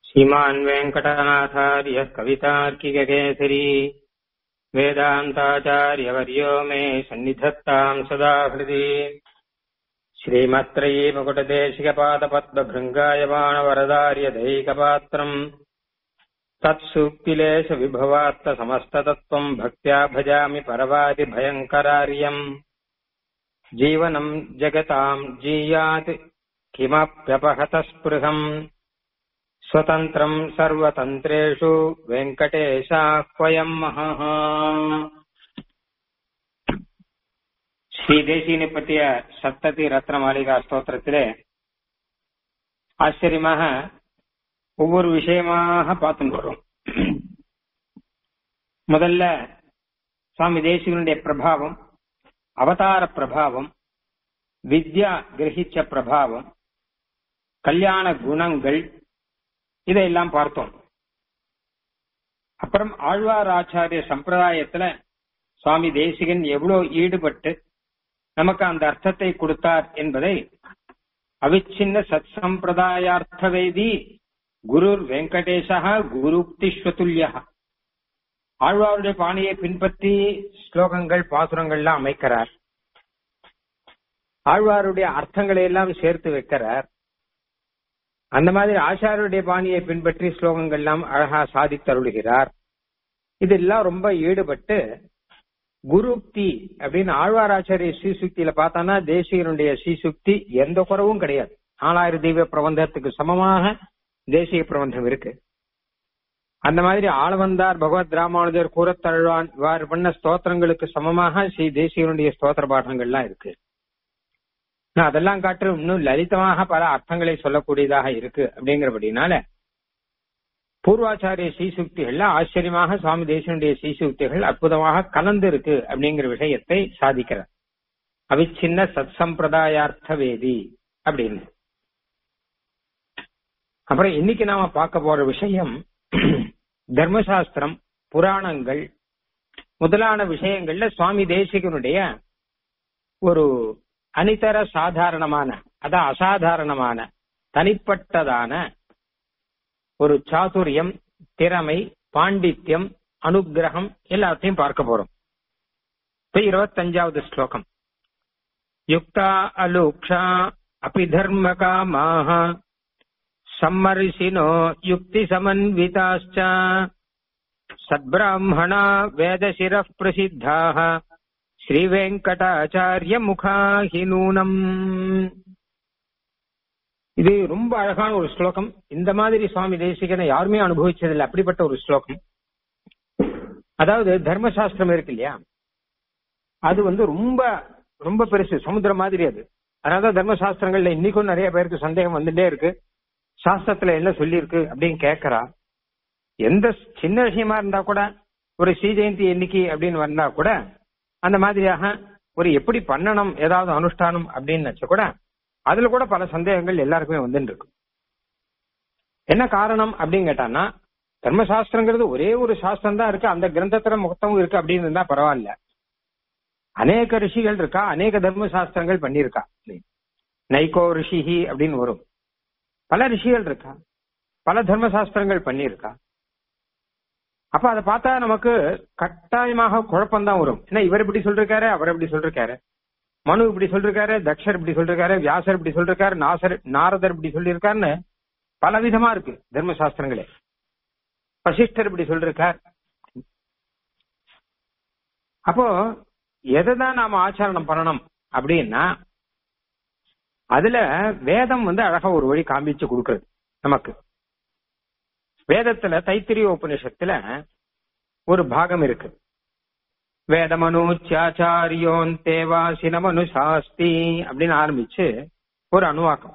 श्रीमान् वेङ्कटनाथार्यः कवितार्किककेसरी वेदान्ताचार्यवर्यो मे सन्निधत्ताम् सदा हृदि श्रीमत्त्रयी मुकुटदेशिकपादपद्मभृङ्गायमाणवरदार्यदैकपात्रम् तत्सूक्तिलेशविभवात्तसमस्ततत्त्वम् भक्त्या भजामि परवादिभयङ्करार्यम् जीवनम् जगताम् जीयात् किमप्यपहतस्पृहम् स्वतन्त्रम् सर्वतन्त्रेषु வெங்கடேஷாஹ்வயம் மகः ஸ்ரீ தேசியனை பற்றிய சப்ததி ரத்ன மாளிகா ஸ்தோத்திரத்திலே ஆச்சரியமாக ஒவ்வொரு விஷயமாக பார்த்துட்டு வரும் முதல்ல சுவாமி தேசிகனுடைய பிரபாவம் அவதார பிரபாவம் வித்யா கிரகிச்ச பிரபாவம் கல்யாண குணங்கள் இதையெல்லாம் பார்த்தோம் அப்புறம் ஆழ்வார் ஆச்சாரிய சம்பிரதாயத்துல சுவாமி தேசிகன் எவ்வளவு ஈடுபட்டு நமக்கு அந்த அர்த்தத்தை கொடுத்தார் என்பதை அவிச்சின்ன சத் சம்பிரதாயார்த்தவேதி குரு வெங்கடேசா குருப்திஸ்வதுல்யா ஆழ்வாருடைய பாணியை பின்பற்றி ஸ்லோகங்கள் பாசுரங்கள்லாம் அமைக்கிறார் ஆழ்வாருடைய அர்த்தங்களை எல்லாம் சேர்த்து வைக்கிறார் அந்த மாதிரி ஆச்சாரியருடைய பாணியை பின்பற்றி ஸ்லோகங்கள் எல்லாம் அழகா சாதித்தருளுகிறார் இதெல்லாம் ரொம்ப ஈடுபட்டு குருப்தி அப்படின்னு ஆழ்வாராச்சாரிய ஸ்ரீசுக்தியில பார்த்தானா தேசியனுடைய ஸ்ரீசுக்தி எந்த குறவும் கிடையாது நாலாயிரம் தெய்வ பிரபந்தத்துக்கு சமமாக தேசிய பிரபந்தம் இருக்கு அந்த மாதிரி ஆளவந்தார் பகவத் ராமானுஜர் கூறத்தழுவான் இவ்வாறு பண்ண ஸ்தோத்திரங்களுக்கு சமமாக ஸ்ரீ தேசியனுடைய ஸ்தோத்திர பாடங்கள்லாம் இருக்கு அதெல்லாம் காட்டு இன்னும் லலிதமாக பல அர்த்தங்களை சொல்லக்கூடியதாக இருக்கு அப்படிங்கிறபடினால பூர்வாச்சாரிய ஸ்ரீசுக்திகள்ல ஆச்சரியமாக சுவாமி தேசனுடைய ஸ்ரீசுக்திகள் அற்புதமாக கலந்து இருக்கு அப்படிங்கிற விஷயத்தை சாதிக்கிறார் அவிச்சின்ன சத் சம்பிரதாயார்த்த வேதி அப்படின்னு அப்புறம் இன்னைக்கு நாம பார்க்க போற விஷயம் தர்மசாஸ்திரம் புராணங்கள் முதலான விஷயங்கள்ல சுவாமி தேசிகனுடைய ஒரு அனிதர சாதாரணமான அதான் அசாதாரணமான தனிப்பட்டதான ஒரு சாதுரியம் திறமை பாண்டித்யம் அனுகிரகம் எல்லாத்தையும் பார்க்க போறோம் இப்ப இருபத்தஞ்சாவது ஸ்லோகம் யுக்தா அலூக்ஷா அபி தர்ம காமாக சம்மர்ஷினோ யுக்தி சமன்விதாச்ச சத்பிராமணா வேதசிர பிரசித்தாக ஸ்ரீ வெங்கடாச்சாரிய முகாஹி நூனம் இது ரொம்ப அழகான ஒரு ஸ்லோகம் இந்த மாதிரி சுவாமி தேசிகனை யாருமே அனுபவிச்சதில்லை அப்படிப்பட்ட ஒரு ஸ்லோகம் அதாவது தர்மசாஸ்திரம் இருக்கு இல்லையா அது வந்து ரொம்ப ரொம்ப பெருசு சமுத்திரம் மாதிரி அது அதனால தர்மசாஸ்திரங்கள்ல இன்னைக்கும் நிறைய பேருக்கு சந்தேகம் வந்துட்டே இருக்கு சாஸ்திரத்துல என்ன சொல்லியிருக்கு அப்படின்னு கேட்கறா எந்த சின்ன விஷயமா இருந்தா கூட ஒரு ஸ்ரீ ஜெயந்தி எண்ணிக்கை அப்படின்னு வந்தா கூட அந்த மாதிரியாக ஒரு எப்படி பண்ணணும் ஏதாவது அனுஷ்டானம் அப்படின்னு நினைச்ச கூட அதுல கூட பல சந்தேகங்கள் எல்லாருக்குமே வந்துட்டு இருக்கு என்ன காரணம் அப்படின்னு கேட்டான்னா தர்மசாஸ்திரங்கிறது ஒரே ஒரு சாஸ்திரம் தான் இருக்கு அந்த கிரந்தத்துல மொத்தமும் இருக்கு அப்படின்னு இருந்தா பரவாயில்ல அநேக ரிஷிகள் இருக்கா அநேக தர்ம சாஸ்திரங்கள் பண்ணியிருக்கா நைகோ ரிஷிஹி அப்படின்னு வரும் பல ரிஷிகள் இருக்கா பல தர்ம சாஸ்திரங்கள் பண்ணியிருக்கா அப்ப அதை பார்த்தா நமக்கு கட்டாயமாக குழப்பம்தான் வரும் ஏன்னா இவர் இப்படி சொல்லிருக்காரு அவர் இப்படி சொல்லிருக்காரு மனு இப்படி சொல்லிருக்காரு தக்ஷர் இப்படி சொல்லிருக்காரு வியாசர் இப்படி சொல்லிருக்காரு நாசர் நாரதர் இப்படி சொல்லியிருக்காருன்னு பல விதமா இருக்கு தர்மசாஸ்திரங்களே வசிஷ்டர் இப்படி சொல்லிருக்கார் அப்போ எதைதான் நாம ஆச்சரணம் பண்ணணும் அப்படின்னா அதுல வேதம் வந்து அழகா ஒரு வழி காமிச்சு கொடுக்கறது நமக்கு வேதத்துல தைத்திரிய உபநிஷத்துல ஒரு பாகம் இருக்கு வேதமனுச்சாச்சாரியோன் தேவாசினமனு சாஸ்தி அப்படின்னு ஆரம்பிச்சு ஒரு அணுவாக்கம்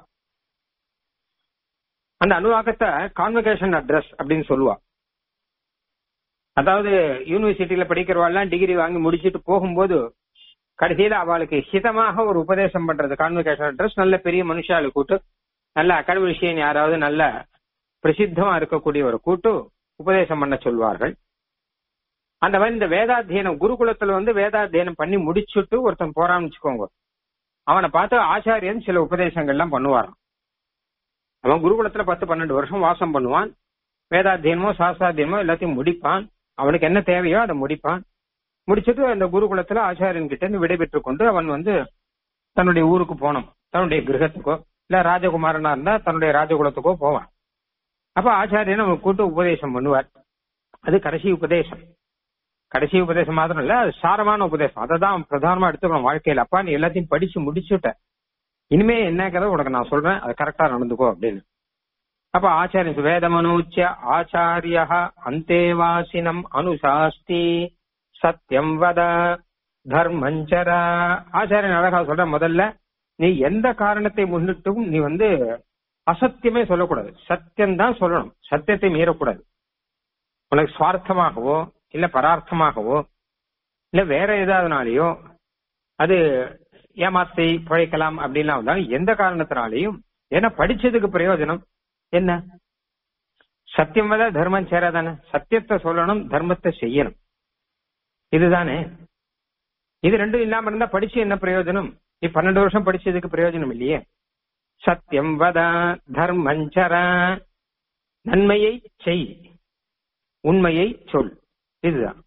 அந்த அணுவாக்கத்தை கான்வகேஷன் அட்ரஸ் அப்படின்னு சொல்லுவா அதாவது யூனிவர்சிட்டியில படிக்கிறவாள்லாம் டிகிரி வாங்கி முடிச்சுட்டு போகும்போது கடைசியில அவளுக்கு ஹிதமாக ஒரு உபதேசம் பண்றது கான்வகேஷன் அட்ரஸ் நல்ல பெரிய மனுஷாலு கூட்டு நல்ல அகடமிஷியன் யாராவது நல்ல பிரசித்தமா இருக்கக்கூடிய ஒரு கூட்டு உபதேசம் பண்ண சொல்வார்கள் அந்த மாதிரி இந்த வேதாத்தியனம் குருகுலத்துல வந்து வேதாத்தியனம் பண்ணி முடிச்சுட்டு ஒருத்தன் போறான்னு வச்சுக்கோங்க அவனை பார்த்து ஆச்சாரியன் சில உபதேசங்கள்லாம் பண்ணுவாராம் அவன் குருகுலத்துல பத்து பன்னெண்டு வருஷம் வாசம் பண்ணுவான் வேதாத்தியனமோ சாஸ்திராத்தியனமோ எல்லாத்தையும் முடிப்பான் அவனுக்கு என்ன தேவையோ அதை முடிப்பான் முடிச்சிட்டு அந்த குருகுலத்துல ஆச்சாரியன் கிட்ட இருந்து விடைபெற்று கொண்டு அவன் வந்து தன்னுடைய ஊருக்கு போனோம் தன்னுடைய கிரகத்துக்கோ இல்ல ராஜகுமாரனா இருந்தா தன்னுடைய ராஜகுலத்துக்கோ போவான் அப்ப ஆச்சாரியன் அவன் கூட்டு உபதேசம் பண்ணுவார் அது கடைசி உபதேசம் கடைசி உபதேசம் மாத்திரம் இல்ல அது சாரமான உபதேசம் அதை தான் பிரதானமா எடுத்துக்கணும் வாழ்க்கையில அப்பா நீ எல்லாத்தையும் படிச்சு முடிச்சுட்ட இனிமே என்னங்கிறத உனக்கு நான் சொல்றேன் அது கரெக்டா நடந்துக்கோ அப்படின்னு அப்ப ஆச்சாரியன் வேதமனூச்சிய ஆச்சாரிய அந்தேவாசினம் அனுசாஸ்தி சத்தியம் வத தர்மஞ்சர ஆச்சாரியன் அழகா சொல்ற முதல்ல நீ எந்த காரணத்தை முன்னிட்டும் நீ வந்து அசத்தியமே சொல்லக்கூடாது சத்தியம் தான் சொல்லணும் சத்தியத்தை மீறக்கூடாது உனக்கு சுவார்த்தமாகவோ இல்ல பரார்த்தமாகவோ இல்ல வேற ஏதாவதுனாலயோ அது ஏமாத்தை பிழைக்கலாம் அப்படின்லாம் வந்தாலும் எந்த காரணத்தினாலையும் ஏன்னா படிச்சதுக்கு பிரயோஜனம் என்ன சத்தியம் வத தர்மம் சேராதானே சத்தியத்தை சொல்லணும் தர்மத்தை செய்யணும் இதுதானே இது ரெண்டும் இல்லாம இருந்தா படிச்சு என்ன பிரயோஜனம் நீ பன்னெண்டு வருஷம் படிச்சதுக்கு பிரயோஜனம் இல்லையே சத்தியம் வத தர்மஞ்சர நன்மையை செய் உண்மையை சொல் இதுதான்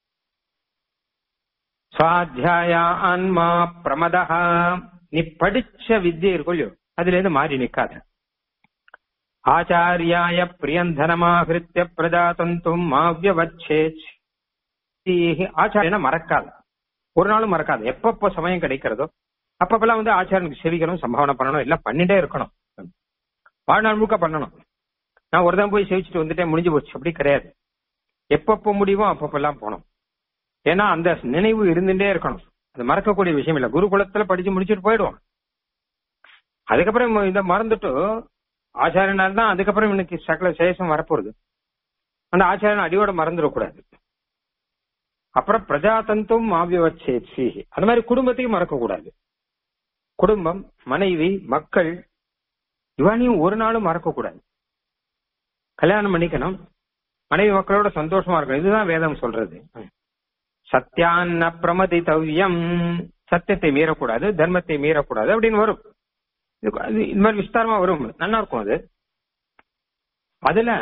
சுவாத்தியாய ஆன்மா பிரமதா நீ படிச்ச வித்தியை இருக்கோ அதுல இருந்து மாறி நிக்காத ஆச்சாரியாய பிரியந்தனமாகிருத்திய பிரஜாதந்தும் மாவியவச்சேச் ஆச்சாரியனை மறக்காத ஒரு நாளும் மறக்காத எப்பப்போ சமயம் கிடைக்கிறதோ அப்பப்பெல்லாம் வந்து ஆச்சாரனுக்கு செவிக்கணும் சம்பாவனை பண்ணணும் எல்லாம் பண்ணிட்டே இருக்கணும் வாழ்நாள் முழுக்க பண்ணணும் நான் ஒரு தான் போய் செவிச்சுட்டு வந்துட்டேன் முடிஞ்சு போச்சு அப்படி கிடையாது எப்பப்போ முடியுமோ அப்பப்பெல்லாம் போனோம் ஏன்னா அந்த நினைவு இருந்துட்டே இருக்கணும் அது மறக்கக்கூடிய விஷயம் இல்ல குருகுலத்துல படிச்சு முடிச்சுட்டு போயிடுவான் அதுக்கப்புறம் இதை மறந்துட்டு ஆச்சாரியனால் தான் அதுக்கப்புறம் இன்னைக்கு சகல சேஷம் வரப்போறது அந்த ஆச்சாரியன் அடியோட மறந்துடக்கூடாது அப்புறம் பிரஜாதந்தும் மாவியவச்சேச்சி அது மாதிரி குடும்பத்தையும் மறக்க கூடாது குடும்பம் மனைவி மக்கள் இவனையும் ஒரு நாளும் மறக்க கூடாது கல்யாணம் பண்ணிக்கணும் மனைவி மக்களோட சந்தோஷமா இருக்கணும் இதுதான் வேதம் சொல்றது சத்தியான்ன பிரமதித்தவ்யம் சத்தியத்தை மீறக்கூடாது தர்மத்தை மீறக்கூடாது அப்படின்னு வரும் இது மாதிரி விஸ்தாரமா வரும் நல்லா இருக்கும் அது அதுல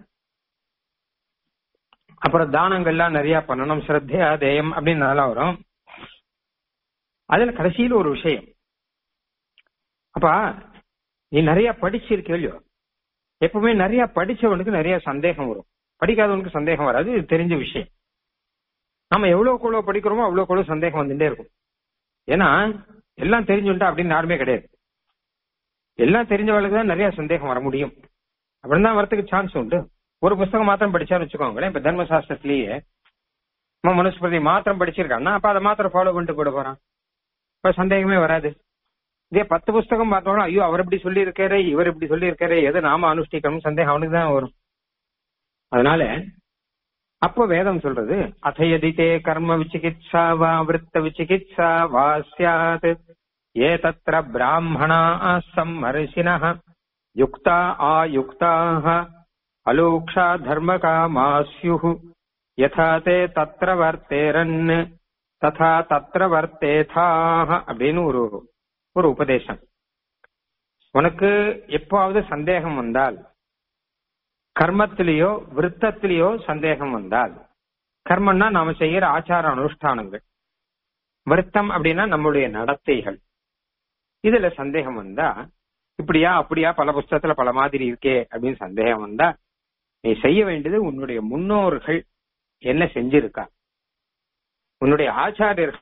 அப்புறம் தானங்கள்லாம் நிறைய பண்ணணும் ஸ்ரத்தையா தேயம் அப்படின்னு நல்லா வரும் அதுல கடைசியில ஒரு விஷயம் அப்பா நீ நிறைய படிச்சிருக்க இல்லையோ எப்பவுமே நிறைய படிச்சவனுக்கு நிறைய சந்தேகம் வரும் படிக்காதவனுக்கு சந்தேகம் வராது இது தெரிஞ்ச விஷயம் நம்ம எவ்வளவுக்கு எவ்வளவு படிக்கிறோமோ அவ்வளவுக்கு எவ்வளவு சந்தேகம் வந்துட்டே இருக்கும் ஏன்னா எல்லாம் தெரிஞ்சுட்டா அப்படின்னு யாருமே கிடையாது எல்லாம் தெரிஞ்சவளுக்கு தான் நிறைய சந்தேகம் வர முடியும் அப்படின்னு தான் வரத்துக்கு சான்ஸ் உண்டு ஒரு புஸ்தகம் மாத்திரம் படிச்சான்னு வச்சுக்கோங்களேன் இப்ப தர்மசாஸ்திரத்திலேயே நம்ம மனுஸ்பிரதி மாத்திரம் படிச்சிருக்கான்னா அப்ப அதை மாத்திரம் ஃபாலோ பண்ணிட்டு போட போறான் இப்ப சந்தேகமே வராது இதே பத்து புஸ்தகம் பார்த்தோம்னா ஐயோ அவர் இப்படி சொல்லி இருக்காரு இவர் இப்படி சொல்லி இருக்காரு எது நாம அனுஷ்டிக்கணும் சந்தேகம் அவனுக்கு தான் வரும் அதனால அப்போ வேதம் சொல்றது அதையதித்தே கர்ம விசிகித்சா வா விருத்த விசிகித்சா வா சியாத் ஏ தத்திர பிராமணா சம்மர்ஷின யுக்தா ஆயுக்தாக அலூக்ஷா தர்மகாமா ஸ்யு யதா தே தத்திர வர்த்தேரன் ததா தத்திர வர்த்தேதாக அப்படின்னு ஒரு ஒரு உபதேசம் உனக்கு எப்பாவது சந்தேகம் வந்தால் கர்மத்திலேயோ விருத்தத்திலேயோ சந்தேகம் வந்தால் கர்மம்னா நாம செய்யற ஆச்சார அனுஷ்டானங்கள் விருத்தம் அப்படின்னா நம்மளுடைய நடத்தைகள் இதுல சந்தேகம் வந்தா இப்படியா அப்படியா பல புஸ்தகத்துல பல மாதிரி இருக்கே அப்படின்னு சந்தேகம் வந்தா நீ செய்ய வேண்டியது உன்னுடைய முன்னோர்கள் என்ன செஞ்சிருக்கா உன்னுடைய ஆச்சாரியர்கள்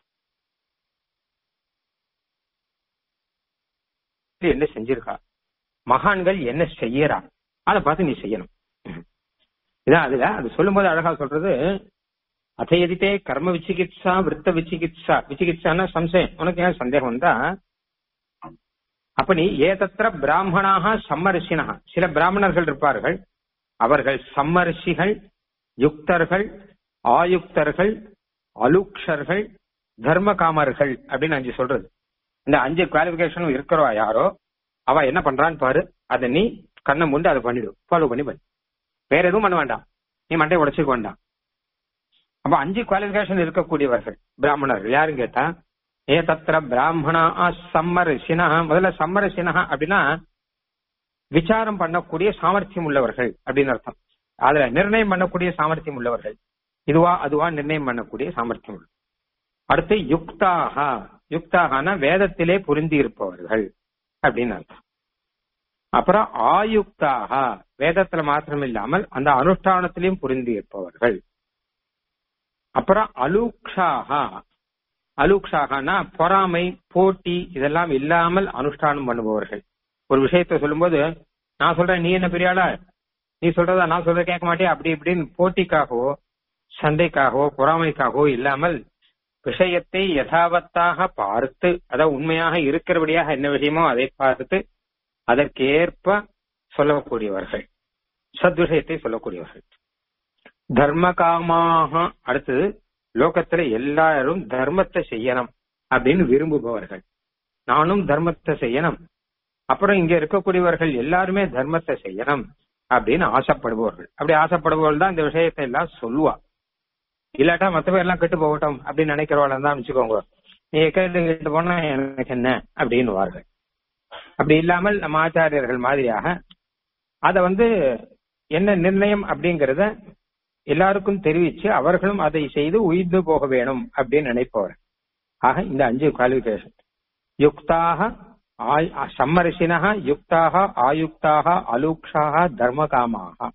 என்ன செஞ்சிருக்கா மகான்கள் என்ன செய்யறா அதை பார்த்து நீ செய்யணும் இதான் அதுல அது சொல்லும்போது அழகா சொல்றது அதையதித்தே கர்ம விசிகித்சா விருத்த விசிகித்சா விசிகித்சான்னா சம்சயம் உனக்கு ஏன் சந்தேகம் வந்தா அப்ப நீ ஏதத்திர பிராமணாக சம்மரிஷினா சில பிராமணர்கள் இருப்பார்கள் அவர்கள் சம்மரிஷிகள் யுக்தர்கள் ஆயுக்தர்கள் அலுக்ஷர்கள் தர்ம காமர்கள் அப்படின்னு அஞ்சு சொல்றது இந்த அஞ்சு குவாலிபிகேஷனும் இருக்கிறவா யாரோ அவ என்ன பண்றான்னு பாரு அதை நீ கண்ணை முண்டு அதை பண்ணிடு ஃபாலோ பண்ணி பண்ணு வேற எதுவும் பண்ண வேண்டாம் நீ மண்டை உடைச்சுக்க வேண்டாம் அப்ப அஞ்சு குவாலிபிகேஷன் இருக்கக்கூடியவர்கள் பிராமணர்கள் யாருன்னு கேட்டா ஏ தத்திர பிராமணா சம்மரிசினா முதல்ல சம்மரிசினா அப்படின்னா விசாரம் பண்ணக்கூடிய சாமர்த்தியம் உள்ளவர்கள் அப்படின்னு அர்த்தம் அதுல நிர்ணயம் பண்ணக்கூடிய சாமர்த்தியம் உள்ளவர்கள் இதுவா அதுவா நிர்ணயம் பண்ணக்கூடிய சாமர்த்தியம் உள்ள அடுத்து யுக்தாக யுக்தாகனா வேதத்திலே புரிந்து இருப்பவர்கள் அப்படின்னு அர்த்தம் அப்புறம் ஆயுக்தாக வேதத்துல மாத்திரம் இல்லாமல் அந்த அனுஷ்டானத்திலையும் புரிந்து இருப்பவர்கள் அப்புறம் அலூக்ஷாக அலூக்ஷாகனா பொறாமை போட்டி இதெல்லாம் இல்லாமல் அனுஷ்டானம் பண்ணுபவர்கள் ஒரு விஷயத்த சொல்லும்போது நான் சொல்றேன் நீ என்ன பெரியாளா நீ சொல்றதா நான் சொல்றத கேட்க மாட்டே அப்படி இப்படின்னு போட்டிக்காகவோ சண்டைக்காகவோ பொறாமைக்காகவோ இல்லாமல் விஷயத்தை யதாவத்தாக பார்த்து அதாவது உண்மையாக இருக்கிறபடியாக என்ன விஷயமோ அதை பார்த்து அதற்கேற்ப சொல்லக்கூடியவர்கள் சத்விஷயத்தை சொல்லக்கூடியவர்கள் தர்ம காமாக அடுத்தது லோகத்துல எல்லாரும் தர்மத்தை செய்யணும் அப்படின்னு விரும்புபவர்கள் நானும் தர்மத்தை செய்யணும் அப்புறம் இங்க இருக்கக்கூடியவர்கள் எல்லாருமே தர்மத்தை செய்யணும் அப்படின்னு ஆசைப்படுபவர்கள் அப்படி ஆசைப்படுபவர்கள் தான் இந்த விஷயத்தை எல்லாம் சொல்லுவா இல்லாட்டா மத்த பேர் எல்லாம் கெட்டு போகட்டும் அப்படின்னு நினைக்கிறவள தான் வச்சுக்கோங்க நீ கேட்டு கேட்டு போனா எனக்கு என்ன அப்படின்னு வார்கள் அப்படி இல்லாமல் நம்ம ஆச்சாரியர்கள் மாதிரியாக அத வந்து என்ன நிர்ணயம் அப்படிங்கறத எல்லாருக்கும் தெரிவிச்சு அவர்களும் அதை செய்து உயிர்ந்து போக வேணும் அப்படின்னு நினைப்பவர் ஆக இந்த அஞ்சு குவாலிபிகேஷன் யுக்தாக சம்மரிசினக யுக்தாக ஆயுக்தாக அலூக்ஷாக தர்மகாமாக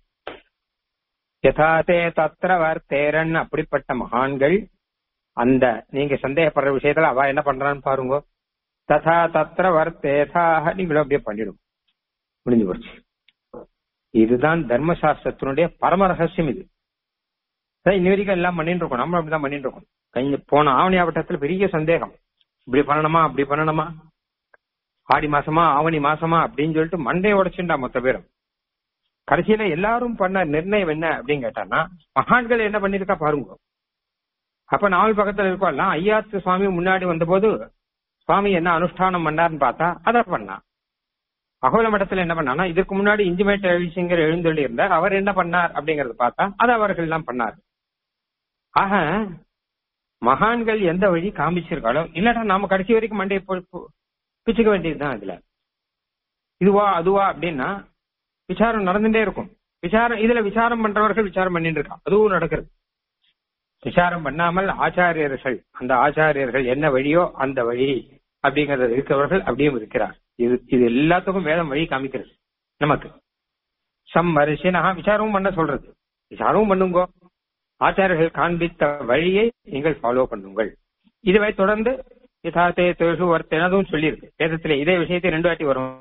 யதாதே தத்திர வர்த்தேரன் அப்படிப்பட்ட மகான்கள் அந்த நீங்க சந்தேகப்படுற விஷயத்துல அவ என்ன பண்றான்னு பாருங்க ததா தத்திர வர்த்தேதாக நீங்களும் அப்படியே பண்ணிடும் முடிஞ்சு போச்சு இதுதான் தர்மசாஸ்திரத்தினுடைய பரம ரகசியம் இது இன்னி வரைக்கும் எல்லாம் பண்ணிட்டு இருக்கோம் நம்ம அப்படிதான் பண்ணிட்டு இருக்கோம் கை போன ஆவணி ஆவட்டத்துல பெரிய சந்தேகம் இப்படி பண்ணணுமா அப்படி பண்ணணுமா ஆடி மாசமா ஆவணி மாசமா அப்படின்னு சொல்லிட்டு மண்டையை உடைச்சுண்டா மொத்த பேரும் கடைசியில எல்லாரும் பண்ண நிர்ணயம் என்ன அப்படின்னு கேட்டான்னா மகான்கள் என்ன பண்ணிருக்கா பாருங்க அப்ப நாவல் பக்கத்துல இருக்கோம்ல ஐயாத்து சுவாமி முன்னாடி வந்தபோது சுவாமி என்ன அனுஷ்டானம் பண்ணாருன்னு பார்த்தா அதை பண்ணா அகோல மட்டத்துல என்ன பண்ணானா இதுக்கு முன்னாடி இஞ்சிமேட் எழுச்சிங்கர் எழுந்தொள்ளி இருந்தார் அவர் என்ன பண்ணார் அப்படிங்கறத பார்த்தா அதை அவர்கள் எல்லாம் பண்ணார் ஆக மகான்கள் எந்த வழி காமிச்சிருக்காளோ இல்லாட்டா நாம கடைசி வரைக்கும் மண்டையை பிச்சுக்க வேண்டியதுதான் இதுல இதுவா அதுவா அப்படின்னா விசாரம் நடந்துட்டே இருக்கும் விசாரம் இதுல விசாரம் பண்றவர்கள் விசாரம் பண்ணிட்டு இருக்கா அதுவும் நடக்கிறது விசாரம் பண்ணாமல் ஆச்சாரியர்கள் அந்த ஆச்சாரியர்கள் என்ன வழியோ அந்த வழி அப்படிங்கறது இருக்கிறவர்கள் அப்படியும் இருக்கிறார் இது இது எல்லாத்துக்கும் வேதம் வழி காமிக்கிறது நமக்கு சம் மரிசினா விசாரமும் பண்ண சொல்றது விசாரமும் பண்ணுங்கோ ஆச்சாரியர்கள் காண்பித்த வழியை நீங்கள் ஃபாலோ பண்ணுங்கள் இதுவை தொடர்ந்து யதார்த்தே தேசு வர்த்தனதும் சொல்லியிருக்கு வேதத்திலே இதே விஷயத்தை ரெண்டு வாட்டி வரும்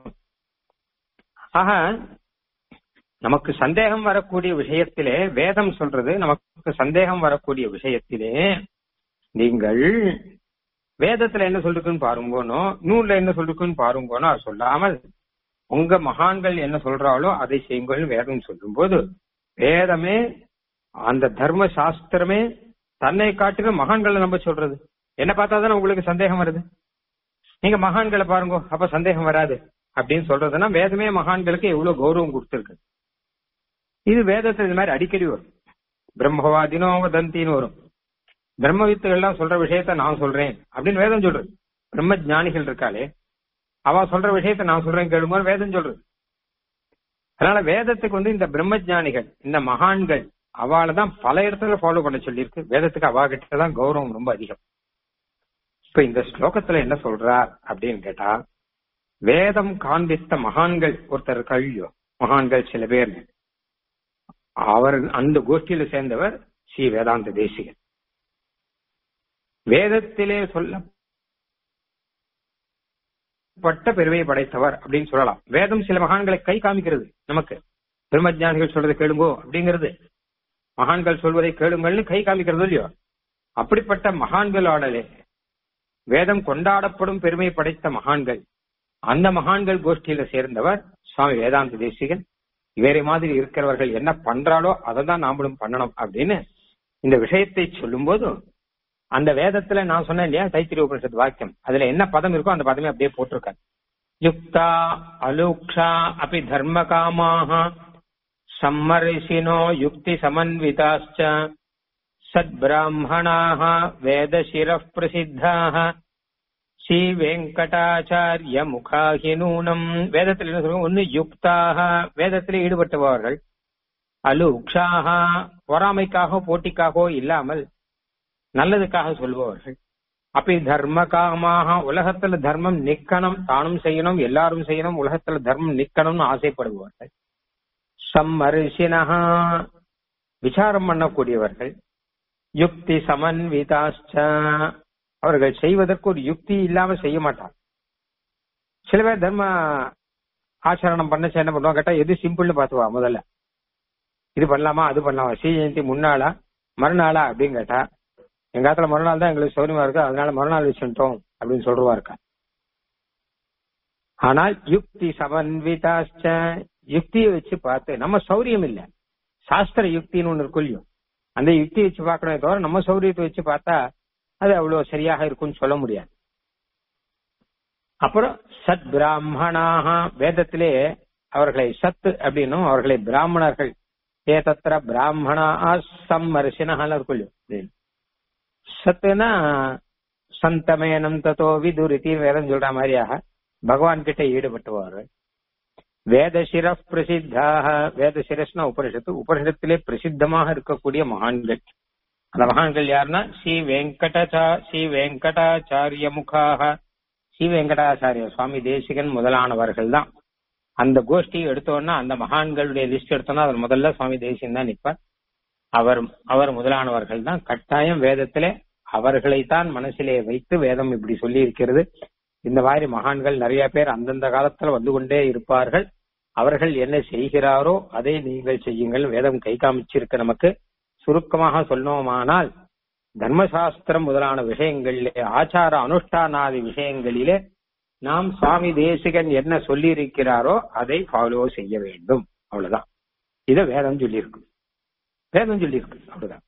ஆக நமக்கு சந்தேகம் வரக்கூடிய விஷயத்திலே வேதம் சொல்றது நமக்கு சந்தேகம் வரக்கூடிய விஷயத்திலே நீங்கள் வேதத்துல என்ன சொல்லிருக்குன்னு பாருங்கோனோ நூல்ல என்ன சொல்லிருக்குன்னு பாருங்கோனோ அது சொல்லாமல் உங்க மகான்கள் என்ன சொல்றாளோ அதை செய்யுங்கள் வேதம் சொல்லும் போது வேதமே அந்த தர்ம சாஸ்திரமே தன்னை காட்டிலும் மகான்களை நம்ப சொல்றது என்ன பார்த்தா தானே உங்களுக்கு சந்தேகம் வருது நீங்க மகான்களை பாருங்க அப்ப சந்தேகம் வராது அப்படின்னு சொல்றதுன்னா வேதமே மகான்களுக்கு எவ்வளவு கௌரவம் கொடுத்திருக்கு இது வேதத்துல இது மாதிரி அடிக்கடி வரும் பிரம்மவாதினோ வதந்தின்னு வரும் பிரம்ம வித்துகள்லாம் சொல்ற விஷயத்த நான் சொல்றேன் அப்படின்னு வேதம் சொல்றது பிரம்ம ஜானிகள் இருக்காளே அவ சொல்ற விஷயத்த நான் சொல்றேன் கேளுங்க வேதம் சொல்றது அதனால வேதத்துக்கு வந்து இந்த பிரம்ம ஜானிகள் இந்த மகான்கள் அவளை தான் பல இடத்துல ஃபாலோ பண்ண சொல்லியிருக்கு வேதத்துக்கு அவ கிட்ட தான் கௌரவம் ரொம்ப அதிகம் இப்ப இந்த ஸ்லோகத்துல என்ன சொல்றார் அப்படின்னு கேட்டா வேதம் காண்பித்த மகான்கள் ஒருத்தர் கழியோ மகான்கள் சில பேர் அவர் அந்த கோஷ்டியில சேர்ந்தவர் ஸ்ரீ வேதாந்த தேசிகன் வேதத்திலே சொல்லப்பட்ட பெருமையை படைத்தவர் அப்படின்னு சொல்லலாம் வேதம் சில மகான்களை கை காமிக்கிறது நமக்கு பிரம்மஜானிகள் சொல்றதை கேளுங்கோ அப்படிங்கிறது மகான்கள் சொல்வதை கேளுங்கள்னு கை காமிக்கிறது இல்லையோ அப்படிப்பட்ட மகான்களோடலே வேதம் கொண்டாடப்படும் பெருமை படைத்த மகான்கள் அந்த மகான்கள் கோஷ்டியில சேர்ந்தவர் சுவாமி வேதாந்த தேசிகன் வேற மாதிரி இருக்கிறவர்கள் என்ன பண்றாலோ அதை தான் நாமளும் பண்ணணும் அப்படின்னு இந்த விஷயத்தை சொல்லும் போது அந்த வேதத்துல நான் சொன்னேன் இல்லையா தைத்திரிய உபனிஷத் வாக்கியம் அதுல என்ன பதம் இருக்கோ அந்த பதமே அப்படியே போட்டிருக்காரு யுக்தா அலூக்ஷா அப்படி தர்ம காமாக சம்மரிசினோ யுக்தி சமன்விதாச்ச சத்பிராமணாக வேதசிர பிரசித்தாக ஸ்ரீ வெங்கடாச்சாரிய முகாகி நூனம் வேதத்தில் என்ன சொல்லுங்க ஒன்னு யுக்தாக வேதத்தில் ஈடுபட்டவர்கள் அலு உக்ஷாக பொறாமைக்காக போட்டிக்காகவோ இல்லாமல் நல்லதுக்காக சொல்பவர்கள் அப்படி தர்ம காமாக உலகத்துல தர்மம் நிக்கணும் தானும் செய்யணும் எல்லாரும் செய்யணும் உலகத்துல தர்மம் நிக்கணும்னு ஆசைப்படுபவர்கள் சம்மரிசினஹா விசாரம் பண்ணக்கூடியவர்கள் யுக்தி சமன்விதாச்ச அவர்கள் செய்வதற்கு ஒரு யுக்தி இல்லாம செய்ய மாட்டார் சில பேர் தர்ம ஆச்சரணம் பண்ண என்ன பண்ணுவாங்க கேட்டா எது சிம்பிள்னு பாத்துவா முதல்ல இது பண்ணலாமா அது பண்ணலாமா ஸ்ரீ ஜெயந்தி முன்னாளா மறுநாளா அப்படின்னு கேட்டா எங்க காலத்துல மறுநாள் தான் எங்களுக்கு சௌரியமா இருக்கு அதனால மறுநாள் வச்சுட்டோம் அப்படின்னு சொல்றவா இருக்கா ஆனால் யுக்தி சமன்விதாச்ச யுக்தியை வச்சு பார்த்து நம்ம சௌரியம் இல்ல சாஸ்திர யுக்தின்னு ஒண்ணு இருக்கும் அந்த யுக்தி வச்சு பார்க்கணுமே தவிர நம்ம சௌரியத்தை வச்சு பார்த்தா அது அவ்வளவு சரியாக இருக்கும்னு சொல்ல முடியாது அப்புறம் சத் பிராமணாக வேதத்திலே அவர்களை சத் அப்படின்னும் அவர்களை பிராமணர்கள் ஏ தத்திர பிராமணா சம்மரிசினஹால இருக்கும் சத்துனா சந்தமேனம் தத்தோ விதுரித்தி வேதம் சொல்ற மாதிரியாக பகவான் கிட்ட ஈடுபட்டுவார்கள் வேதசிர பிரசித்தாக வேதசிரஸ்னா உபனிஷத்து உபனிஷத்திலே பிரசித்தமாக இருக்கக்கூடிய மகான்கள் அந்த மகான்கள் யாருன்னா ஸ்ரீ வெங்கடச்சா ஸ்ரீ வெங்கடாச்சாரிய முகாக ஸ்ரீ வெங்கடாச்சாரிய சுவாமி தேசிகன் முதலானவர்கள் தான் அந்த கோஷ்டி எடுத்தோம்னா அந்த மகான்களுடைய லிஸ்ட் எடுத்தோம்னா அவர் முதல்ல சுவாமி தேசிகன் தான் நிற்பார் அவர் அவர் முதலானவர்கள் தான் கட்டாயம் வேதத்திலே அவர்களைத்தான் மனசிலே வைத்து வேதம் இப்படி சொல்லி இருக்கிறது இந்த மாதிரி மகான்கள் நிறைய பேர் அந்தந்த காலத்துல வந்து கொண்டே இருப்பார்கள் அவர்கள் என்ன செய்கிறாரோ அதை நீங்கள் செய்யுங்கள் வேதம் கை காமிச்சிருக்கு நமக்கு சுருக்கமாக சொன்னோமானால் தர்மசாஸ்திரம் முதலான விஷயங்களிலே ஆச்சார அனுஷ்டானாதி விஷயங்களிலே நாம் சுவாமி தேசிகன் என்ன சொல்லி இருக்கிறாரோ அதை ஃபாலோ செய்ய வேண்டும் அவ்வளவுதான் இத வேதம் சொல்லியிருக்கு வேதம் சொல்லியிருக்கு அவ்வளவுதான்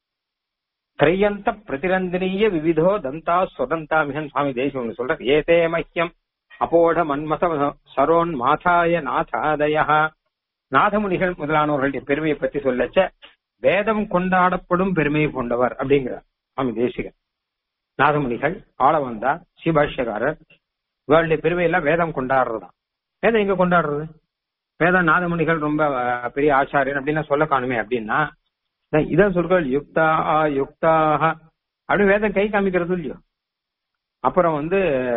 திரையந்த பிரதிரந்தனீய விவிதோ தந்தா சுதந்தாமிகன் சுவாமி தேசிகன் சொல்ற ஏதே மஹ்யம் அபோட மன்மத சரோன் மாதாய நாதாதய நாதமுனிகள் முதலானவர்களுடைய பெருமையை பற்றி சொல்லச்ச வேதம் கொண்டாடப்படும் பெருமையை கொண்டவர் அப்படிங்கிறார் சுவாமி தேசிகன் நாதமுனிகள் ஆளவந்தார் சிபாஷ்யகாரர் இவருடைய பெருமையெல்லாம் வேதம் கொண்டாடுறதுதான் வேதம் எங்க கொண்டாடுறது வேதம் நாதமுனிகள் ரொம்ப பெரிய ஆச்சாரியன் அப்படின்னு சொல்ல காணுமே அப்படின்னா இதான் சொல்கள் யுக்தா ஆ யுக்தாக அப்படின்னு வேதம் கை காமிக்கிறது இல்லையோ அப்புறம் வந்து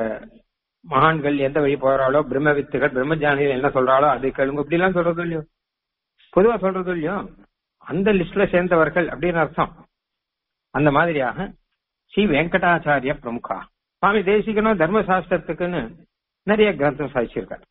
மகான்கள் எந்த வழி போறாளோ பிரம்ம வித்துகள் பிரம்மஜானிகள் என்ன சொல்றாளோ அது கேளுங்க இப்படி எல்லாம் சொல்றது இல்லையோ பொதுவா சொல்றது இல்லையோ அந்த லிஸ்ட்ல சேர்ந்தவர்கள் அப்படின்னு அர்த்தம் அந்த மாதிரியாக ஸ்ரீ வெங்கடாச்சாரிய பிரமுகா சுவாமி தேசிகனும் தர்மசாஸ்திரத்துக்குன்னு நிறைய கிரந்தம் சாதிச்சிருக்காரு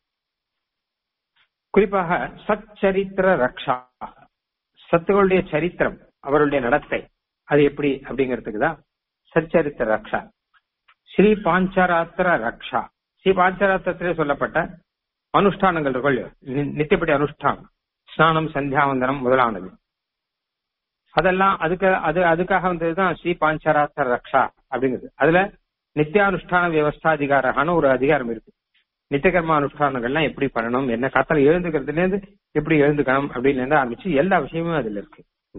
குறிப்பாக சச்சரித்திர ரக்ஷா சத்துகளுடைய சரித்திரம் அவருடைய நடத்தை அது எப்படி அப்படிங்கிறதுக்கு தான் சச்சரித்திர ரக்ஷா ஸ்ரீ பாஞ்சராத்திர ரக்ஷா ஸ்ரீ பாஞ்சராத்திரத்திலே சொல்லப்பட்ட அனுஷ்டானங்கள் இருக்கும் நித்தியப்படி அனுஷ்டானம் ஸ்நானம் சந்தியாவந்தனம் முதலானது அதெல்லாம் அதுக்கு அது அதுக்காக வந்ததுதான் ஸ்ரீ பாஞ்சராத்திர ரக்ஷா அப்படிங்கிறது அதுல நித்தியானுஷ்டான வியவஸ்தாதிகாரகான ஒரு அதிகாரம் இருக்கு நித்தியகர்ம அனுஷ்டானங்கள்லாம் எப்படி பண்ணணும் என்ன காத்தால எழுந்துக்கிறதுல இருந்து எப்படி எழுந்துக்கணும் அப்படின்னு இருந்து ஆரம்பிச்சு எல்லா விஷயமும் அதுல இருக்கு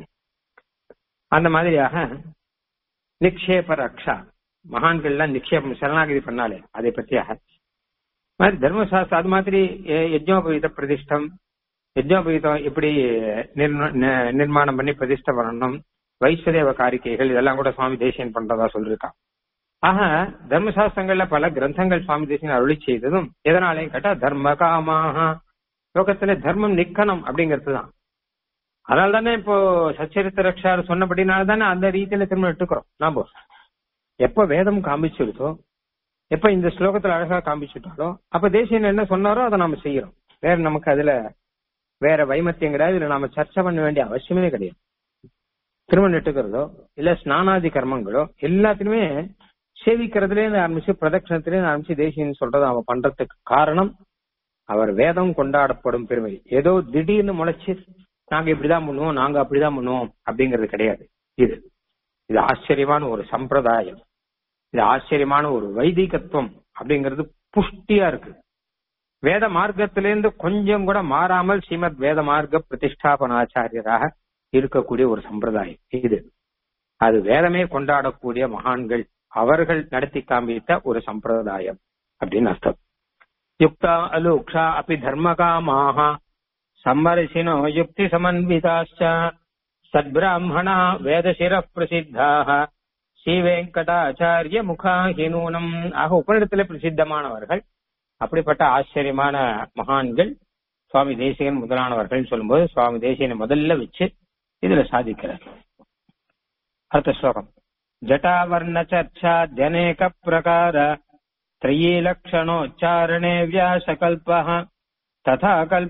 அந்த மாதிரியாக நிக்ஷேப ரக்ஷா மகான்கள்லாம் நிக்ஷேபம் சரணாகதி பண்ணாலே அதை பற்றியாக மாதிரி தர்மசாஸ்திரம் அது மாதிரி யஜ்னோபவீத பிரதிஷ்டம் யஜ்னோபவீதம் எப்படி நிர்மாணம் பண்ணி பிரதிஷ்டை பண்ணணும் வைஸ்வதேவ காரிக்கைகள் இதெல்லாம் கூட சுவாமி தேசியன் பண்றதா சொல்லிருக்கான் ஆக தர்மசாஸ்திரங்கள்ல பல கிரந்தங்கள் சுவாமி தேசியன் அருளி செய்ததும் எதனாலையும் கேட்டா தர்ம காமாக லோகத்துல தர்மம் நிக்கணும் அப்படிங்கிறது தான் அதனால தானே இப்போ சச்சரித்த ரக்ஷார் சொன்னபடினால தானே அந்த ரீதியில திரும்ப எடுத்துக்கிறோம் நாம எப்ப வேதம் காமிச்சிருக்கோ எப்ப இந்த ஸ்லோகத்துல அழகா காமிச்சுட்டாலோ அப்ப தேசியன் என்ன சொன்னாரோ அதை நாம செய்யறோம் வேற நமக்கு அதுல வேற வைமத்தியம் கிடையாது இதுல நாம சர்ச்சை பண்ண வேண்டிய அவசியமே கிடையாது திரும்ப நெட்டுக்கிறதோ இல்ல ஸ்நானாதி கர்மங்களோ எல்லாத்திலுமே சேவிக்கிறதுல இருந்து ஆரம்பிச்சு பிரதட்சணத்திலே ஆரம்பிச்சு தேசியன் சொல்றதை அவன் பண்றதுக்கு காரணம் அவர் வேதம் கொண்டாடப்படும் பெருமை ஏதோ திடீர்னு முளைச்சு நாங்க இப்படிதான் பண்ணுவோம் நாங்க அப்படிதான் பண்ணுவோம் அப்படிங்கிறது கிடையாது இது இது ஆச்சரியமான ஒரு சம்பிரதாயம் இது ஆச்சரியமான ஒரு வைதிகத்துவம் அப்படிங்கிறது புஷ்டியா இருக்கு வேத மார்க்கத்திலிருந்து கொஞ்சம் கூட மாறாமல் ஸ்ரீமத் வேத மார்க்க பிரதிஷ்டாபனாச்சாரியராக இருக்கக்கூடிய ஒரு சம்பிரதாயம் இது அது வேதமே கொண்டாடக்கூடிய மகான்கள் அவர்கள் நடத்தி காண்பித்த ஒரு சம்பிரதாயம் அப்படின்னு அர்த்தம் யுக்தா அலோக்ஷா அப்படி தர்மகாமாக சம்மரிசினோ யுக்தி சமன்விதாச்ச சத்பிராமணா வேதசிர பிரசித்தாக ஸ்ரீ வெங்கடாச்சாரிய முகாஹினூனம் ஆக உபநிடத்துல பிரசித்தமானவர்கள் அப்படிப்பட்ட ஆச்சரியமான மகான்கள் சுவாமி தேசிகன் முதலானவர்கள் சொல்லும்போது சுவாமி தேசிகனை முதல்ல வச்சு இதுல சாதிக்கிறார் அடுத்த ஸ்லோகம் ஜட்டாவர்ண சர்ச்சா ஜனேக பிரகார त्रयी लक्षणोच्चारणे व्यासकल्पः तथा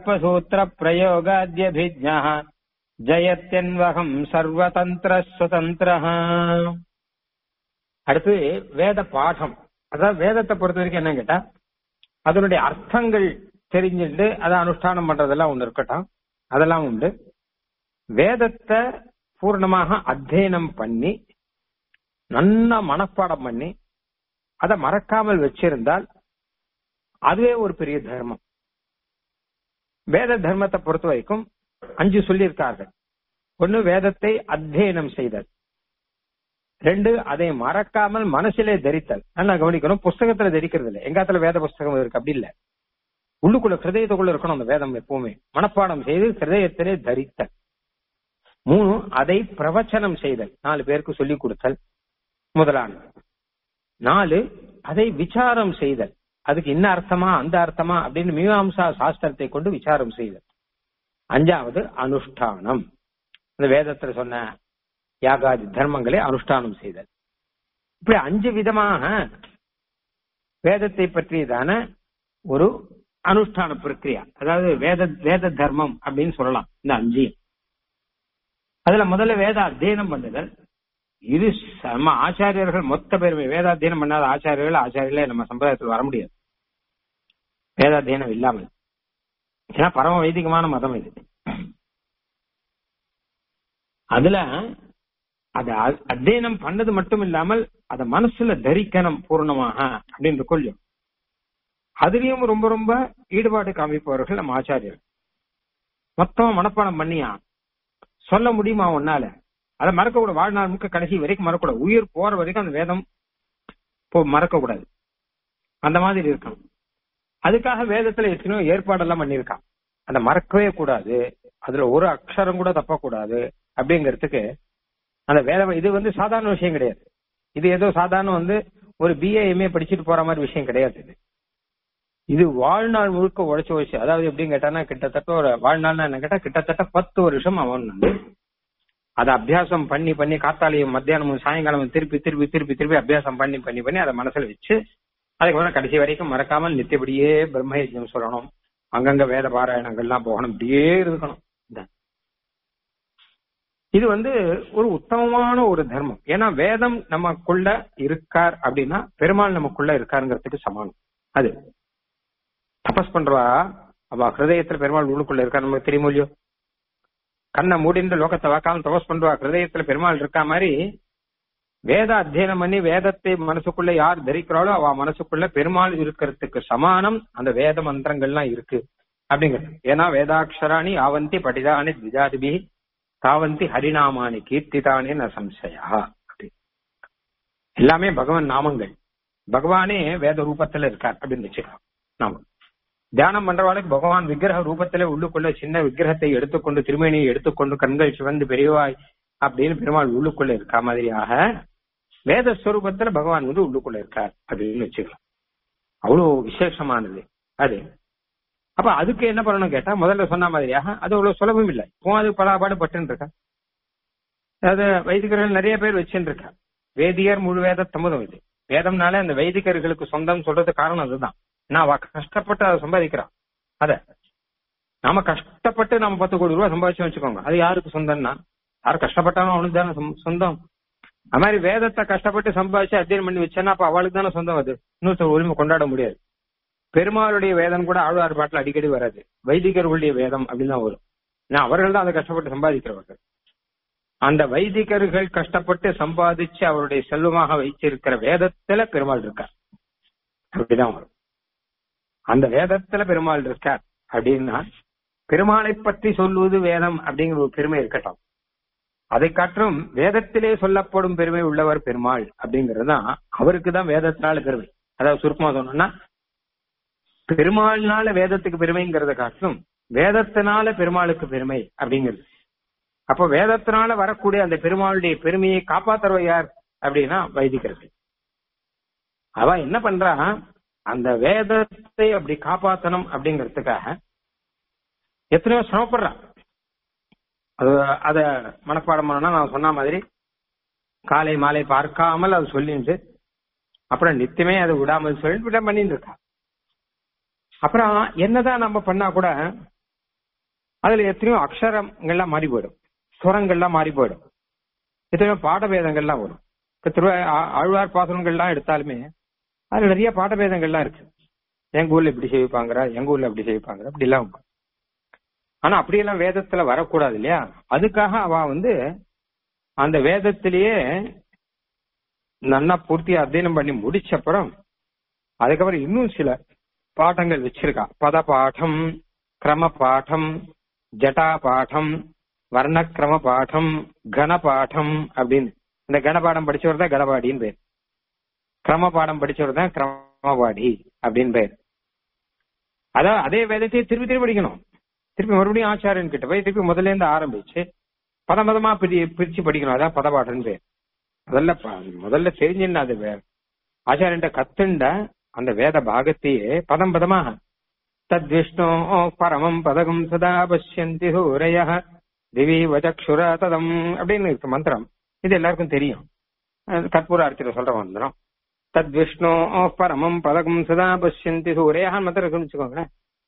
कल्पसूत्रप्रयोगाद्यभिज्ञः ஜெயத்யன்வகம் சர்வதந்திர சுதந்திரஹ அடுத்து வேத பாடம் அதாவது வேதத்தை பொறுத்த வரைக்கும் என்ன கேட்டா அதனுடைய அர்த்தங்கள் தெரிஞ்சுட்டு அதை அனுஷ்டானம் பண்றதெல்லாம் ஒண்ணு இருக்கட்டும் அதெல்லாம் உண்டு வேதத்தை பூர்ணமாக அத்தியனம் பண்ணி நல்லா மனப்பாடம் பண்ணி அதை மறக்காமல் வச்சிருந்தால் அதுவே ஒரு பெரிய தர்மம் வேத தர்மத்தை பொறுத்த வரைக்கும் அஞ்சு சொல்லியிருக்கார்கள் ஒன்னு வேதத்தை அத்தியனம் செய்தல் ரெண்டு அதை மறக்காமல் மனசிலே தரித்தல் நல்லா கவனிக்கணும் புஸ்தகத்துல தரிக்கிறது இல்லை எங்காத்துல வேத புஸ்தகம் இருக்கு அப்படி இல்ல உள்ளுக்குள்ள ஹிருதயத்துக்குள்ள இருக்கணும் அந்த வேதம் எப்பவுமே மனப்பாடம் செய்து ஹிருதயத்திலே தரித்தல் மூணு அதை பிரவச்சனம் செய்தல் நாலு பேருக்கு சொல்லிக் கொடுத்தல் முதலானது நாலு அதை விசாரம் செய்தல் அதுக்கு என்ன அர்த்தமா அந்த அர்த்தமா அப்படின்னு மீமாம்சா சாஸ்திரத்தை கொண்டு விசாரம் செய்தல் அஞ்சாவது அனுஷ்டானம் இந்த வேதத்துல சொன்ன யாகாதி தர்மங்களை அனுஷ்டானம் செய்தல் இப்படி அஞ்சு விதமாக வேதத்தை பற்றியதான ஒரு அனுஷ்டான பிரக்கிரியா அதாவது வேத வேத தர்மம் அப்படின்னு சொல்லலாம் இந்த அஞ்சு அதுல முதல்ல வேத அத்தியனம் பண்ணுதல் இது நம்ம ஆச்சாரியர்கள் மொத்த பேருமே வேதாத்தியனம் பண்ணாத ஆச்சாரியர்கள் ஆச்சாரியர்களே நம்ம சம்பிரதாயத்தில் வர முடியாது வேதாத்தியனம் இல்லாமல் ஏன்னா பரம வைதிகமான மதம் இது அதுல அத அத்தியனம் பண்ணது மட்டும் இல்லாமல் அத மனசுல தரிக்கணும் பூர்ணமாக அப்படின்னு கொள்ளும் அதுலயும் ரொம்ப ரொம்ப ஈடுபாடு காமிப்பவர்கள் நம்ம ஆச்சாரியர்கள் மொத்தம் மனப்பாடம் பண்ணியா சொல்ல முடியுமா உன்னால அதை மறக்கக்கூடாது வாழ்நாள் முக்க கடைசி வரைக்கும் மறக்கக்கூடாது உயிர் போற வரைக்கும் அந்த வேதம் மறக்க கூடாது அந்த மாதிரி இருக்கும் அதுக்காக வேதத்துல எத்தனையோ ஏற்பாடெல்லாம் பண்ணியிருக்கான் அதை மறக்கவே கூடாது அதுல ஒரு அக்ஷரம் கூட தப்பக்கூடாது அப்படிங்கிறதுக்கு அந்த வேத இது வந்து சாதாரண விஷயம் கிடையாது இது ஏதோ சாதாரண வந்து ஒரு பிஏ எம்ஏ படிச்சுட்டு போற மாதிரி விஷயம் கிடையாது இது இது வாழ்நாள் முழுக்க உழைச்ச வச்சு அதாவது எப்படின்னு கேட்டானா கிட்டத்தட்ட ஒரு வாழ்நாள்னா என்ன கேட்டா கிட்டத்தட்ட பத்து வருஷம் அவன் வந்து அதை அபியாசம் பண்ணி பண்ணி காத்தாலையும் மத்தியானமும் சாயங்காலமும் திருப்பி திருப்பி திருப்பி திருப்பி அபியாசம் பண்ணி பண்ணி பண்ணி அதை மனசுல வச்சு அதுக்கப்புறம் கடைசி வரைக்கும் மறக்காமல் நித்தியபடியே பிரம்மயஜம் சொல்லணும் அங்கங்க வேத பாராயணங்கள்லாம் போகணும் இப்படியே இருக்கணும் இது வந்து ஒரு உத்தமமான ஒரு தர்மம் ஏன்னா வேதம் நமக்குள்ள இருக்கார் அப்படின்னா பெருமாள் நமக்குள்ள இருக்காருங்கிறதுக்கு சமானம் அது தபஸ் பண்றவா அவ ஹிருதயத்துல பெருமாள் உள்ளுக்குள்ள இருக்காரு நமக்கு தெரியுமோ இல்லையோ கண்ணை மூடின்ற லோகத்தை வாக்காம தபஸ் பண்றவா ஹிருதயத்துல பெருமாள் இருக்கா மாதிரி வேத அத்தியனம் பண்ணி வேதத்தை மனசுக்குள்ள யார் தரிக்கிறாளோ அவ மனசுக்குள்ள பெருமாள் இருக்கிறதுக்கு சமானம் அந்த வேத மந்திரங்கள்லாம் இருக்கு அப்படிங்கிறது ஏன்னா வேதாட்சராணி ஆவந்தி படிதானி திஜாதிபி தாவந்தி ஹரிநாமானி கீர்த்திதானே ந சம்சயா அப்படி எல்லாமே பகவான் நாமங்கள் பகவானே வேத ரூபத்துல இருக்கார் அப்படின்னு வச்சுக்கலாம் நாம தியானம் பண்றவாளுக்கு பகவான் விக்கிரக ரூபத்துல உள்ளுக்குள்ள சின்ன விக்கிரகத்தை எடுத்துக்கொண்டு திருமேனியை எடுத்துக்கொண்டு கண்கள் சிவந்து பெரியவாய் அப்படின்னு பெருமாள் உள்ளுக்குள்ள இருக்கா மாதிரியாக வேத ஸ்வரூபத்துல பகவான் வந்து உள்ளுக்குள்ள இருக்கார் அப்படின்னு வச்சுக்கலாம் அவ்வளவு விசேஷமானது அது அப்ப அதுக்கு என்ன பண்ணணும் கேட்டா முதல்ல சொன்ன மாதிரியாக அது அவ்வளவு சுலபம் இல்லை இப்போ அது பலாபாடு பட்டுன்னு இருக்கா அதாவது வைதிகர்கள் நிறைய பேர் வச்சுட்டு இருக்கா வேதியர் முழு வேத தமுதம் இது வேதம்னாலே அந்த வைதிகர்களுக்கு சொந்தம் சொல்றது காரணம் அதுதான் நான் அவ கஷ்டப்பட்டு அதை சம்பாதிக்கிறான் அத நாம கஷ்டப்பட்டு நம்ம பத்து கோடி ரூபாய் சம்பாதிச்சு வச்சுக்கோங்க அது யாருக்கு சொந்தம்னா யார் கஷ்டப்பட்டாலும் அவனுக்கு தானே சொந்தம் அது மாதிரி வேதத்தை கஷ்டப்பட்டு சம்பாதிச்சு அத்தியனம் பண்ணி வச்சேன்னா அப்ப அவளுக்கு தானே சொந்தம் அது இன்னொருத்தர் உரிமை கொண்டாட முடியாது பெருமாளுடைய வேதம் கூட ஆழ்வார் பாட்டில் அடிக்கடி வராது வைதிகர்களுடைய வேதம் அப்படின்னு தான் வரும் ஏன்னா அவர்கள் தான் அதை கஷ்டப்பட்டு சம்பாதிக்கிறவர்கள் அந்த வைதிகர்கள் கஷ்டப்பட்டு சம்பாதிச்சு அவருடைய செல்வமாக வைச்சிருக்கிற வேதத்துல பெருமாள் இருக்கார் அப்படிதான் வரும் அந்த வேதத்துல பெருமாள் இருக்கார் அப்படின்னா பெருமாளை பற்றி சொல்லுவது வேதம் அப்படிங்கிற ஒரு பெருமை இருக்கட்டும் அதை காற்றும் வேதத்திலே சொல்லப்படும் பெருமை உள்ளவர் பெருமாள் அப்படிங்கிறது தான் அவருக்கு தான் வேதத்தினால பெருமை அதாவது சுருக்கமா சொன்னோம்னா பெருமாள்னால வேதத்துக்கு பெருமைங்கிறத காட்டிலும் வேதத்தினால பெருமாளுக்கு பெருமை அப்படிங்கிறது அப்போ வேதத்தினால வரக்கூடிய அந்த பெருமாளுடைய பெருமையை காப்பாத்துறவ யார் அப்படின்னா வைதிகர்கள் அவ என்ன பண்றா அந்த வேதத்தை அப்படி காப்பாத்தணும் அப்படிங்கிறதுக்காக எத்தனையோ சிரமப்படுறா அது அத மனப்பாடம் பண்ணா நான் சொன்ன மாதிரி காலை மாலை பார்க்காமல் அது சொல்லிட்டு அப்புறம் நித்தியமே அதை விடாமல் சொல்லிட்டு விட பண்ணிட்டு இருக்கா அப்புறம் என்னதான் நம்ம பண்ணா கூட அதுல எத்தனையோ அக்ஷரங்கள்லாம் மாறி போயிடும் சுரங்கள்லாம் மாறி போயிடும் எத்தனையோ பாடபேதங்கள்லாம் வரும் இப்ப திரு ஆ- ஆழ்வார் பாசனங்கள்லாம் எடுத்தாலுமே அதுல நிறைய பாடபேதங்கள்லாம் இருக்கு எங்க ஊர்ல இப்படி செய்விப்பாங்கிற எங்க ஊர்ல அப்படி செய்விப்பாங்கிற அப்படி எல்லாம் உண்டு. ஆனா அப்படியெல்லாம் வேதத்துல வரக்கூடாது இல்லையா அதுக்காக அவ வந்து அந்த வேதத்திலேயே நன்னா பூர்த்தியா அத்தியனம் பண்ணி முடிச்ச அப்புறம் அதுக்கப்புறம் இன்னும் சில பாடங்கள் வச்சிருக்கா பத பாடம் கிரம பாடம் ஜட்டா பாடம் வர்ணக்கிரம பாடம் கன பாடம் அப்படின்னு இந்த கணபாடம் படிச்சவர் தான் கணபாடின்னு பேர் கிரம பாடம் படிச்சவர் தான் கிரமபாடி அப்படின்னு பேர் அதான் அதே வேதத்தையே திருப்பி திருப்பி படிக்கணும் திருப்பி மறுபடியும் ஆச்சாரியன் கிட்ட போய் திருப்பி முதல்ல இருந்து ஆரம்பிச்சு பதம் பதமா பிரி பிரிச்சு படிக்கணும் அதான் பதபாடன் பேர் முதல்ல ப- முதல்ல தெரிஞ்சுன்னா அது வே- ஆச்சாரியன்ட்ட கத்துண்ட அந்த வேத பாகத்தையே பதம் பதமா தத்விஷ்ணோ பரமம் பதகம் சதா பஷ்யந்தி சூரய திவி வச்சக்ஷுர ததம் அப்படின்னு இருக்கு மந்திரம் இது எல்லாருக்கும் தெரியும் அது கற்பூர அர்ச்சனை சொல்ற மந்திரம் தத்விஷ்ணோ பரமம் பதகம் சதா பஷ்யந்தி சூரயான்னு மந்திரம் இருக்குன்னு வச்சுக்கோங்களேன்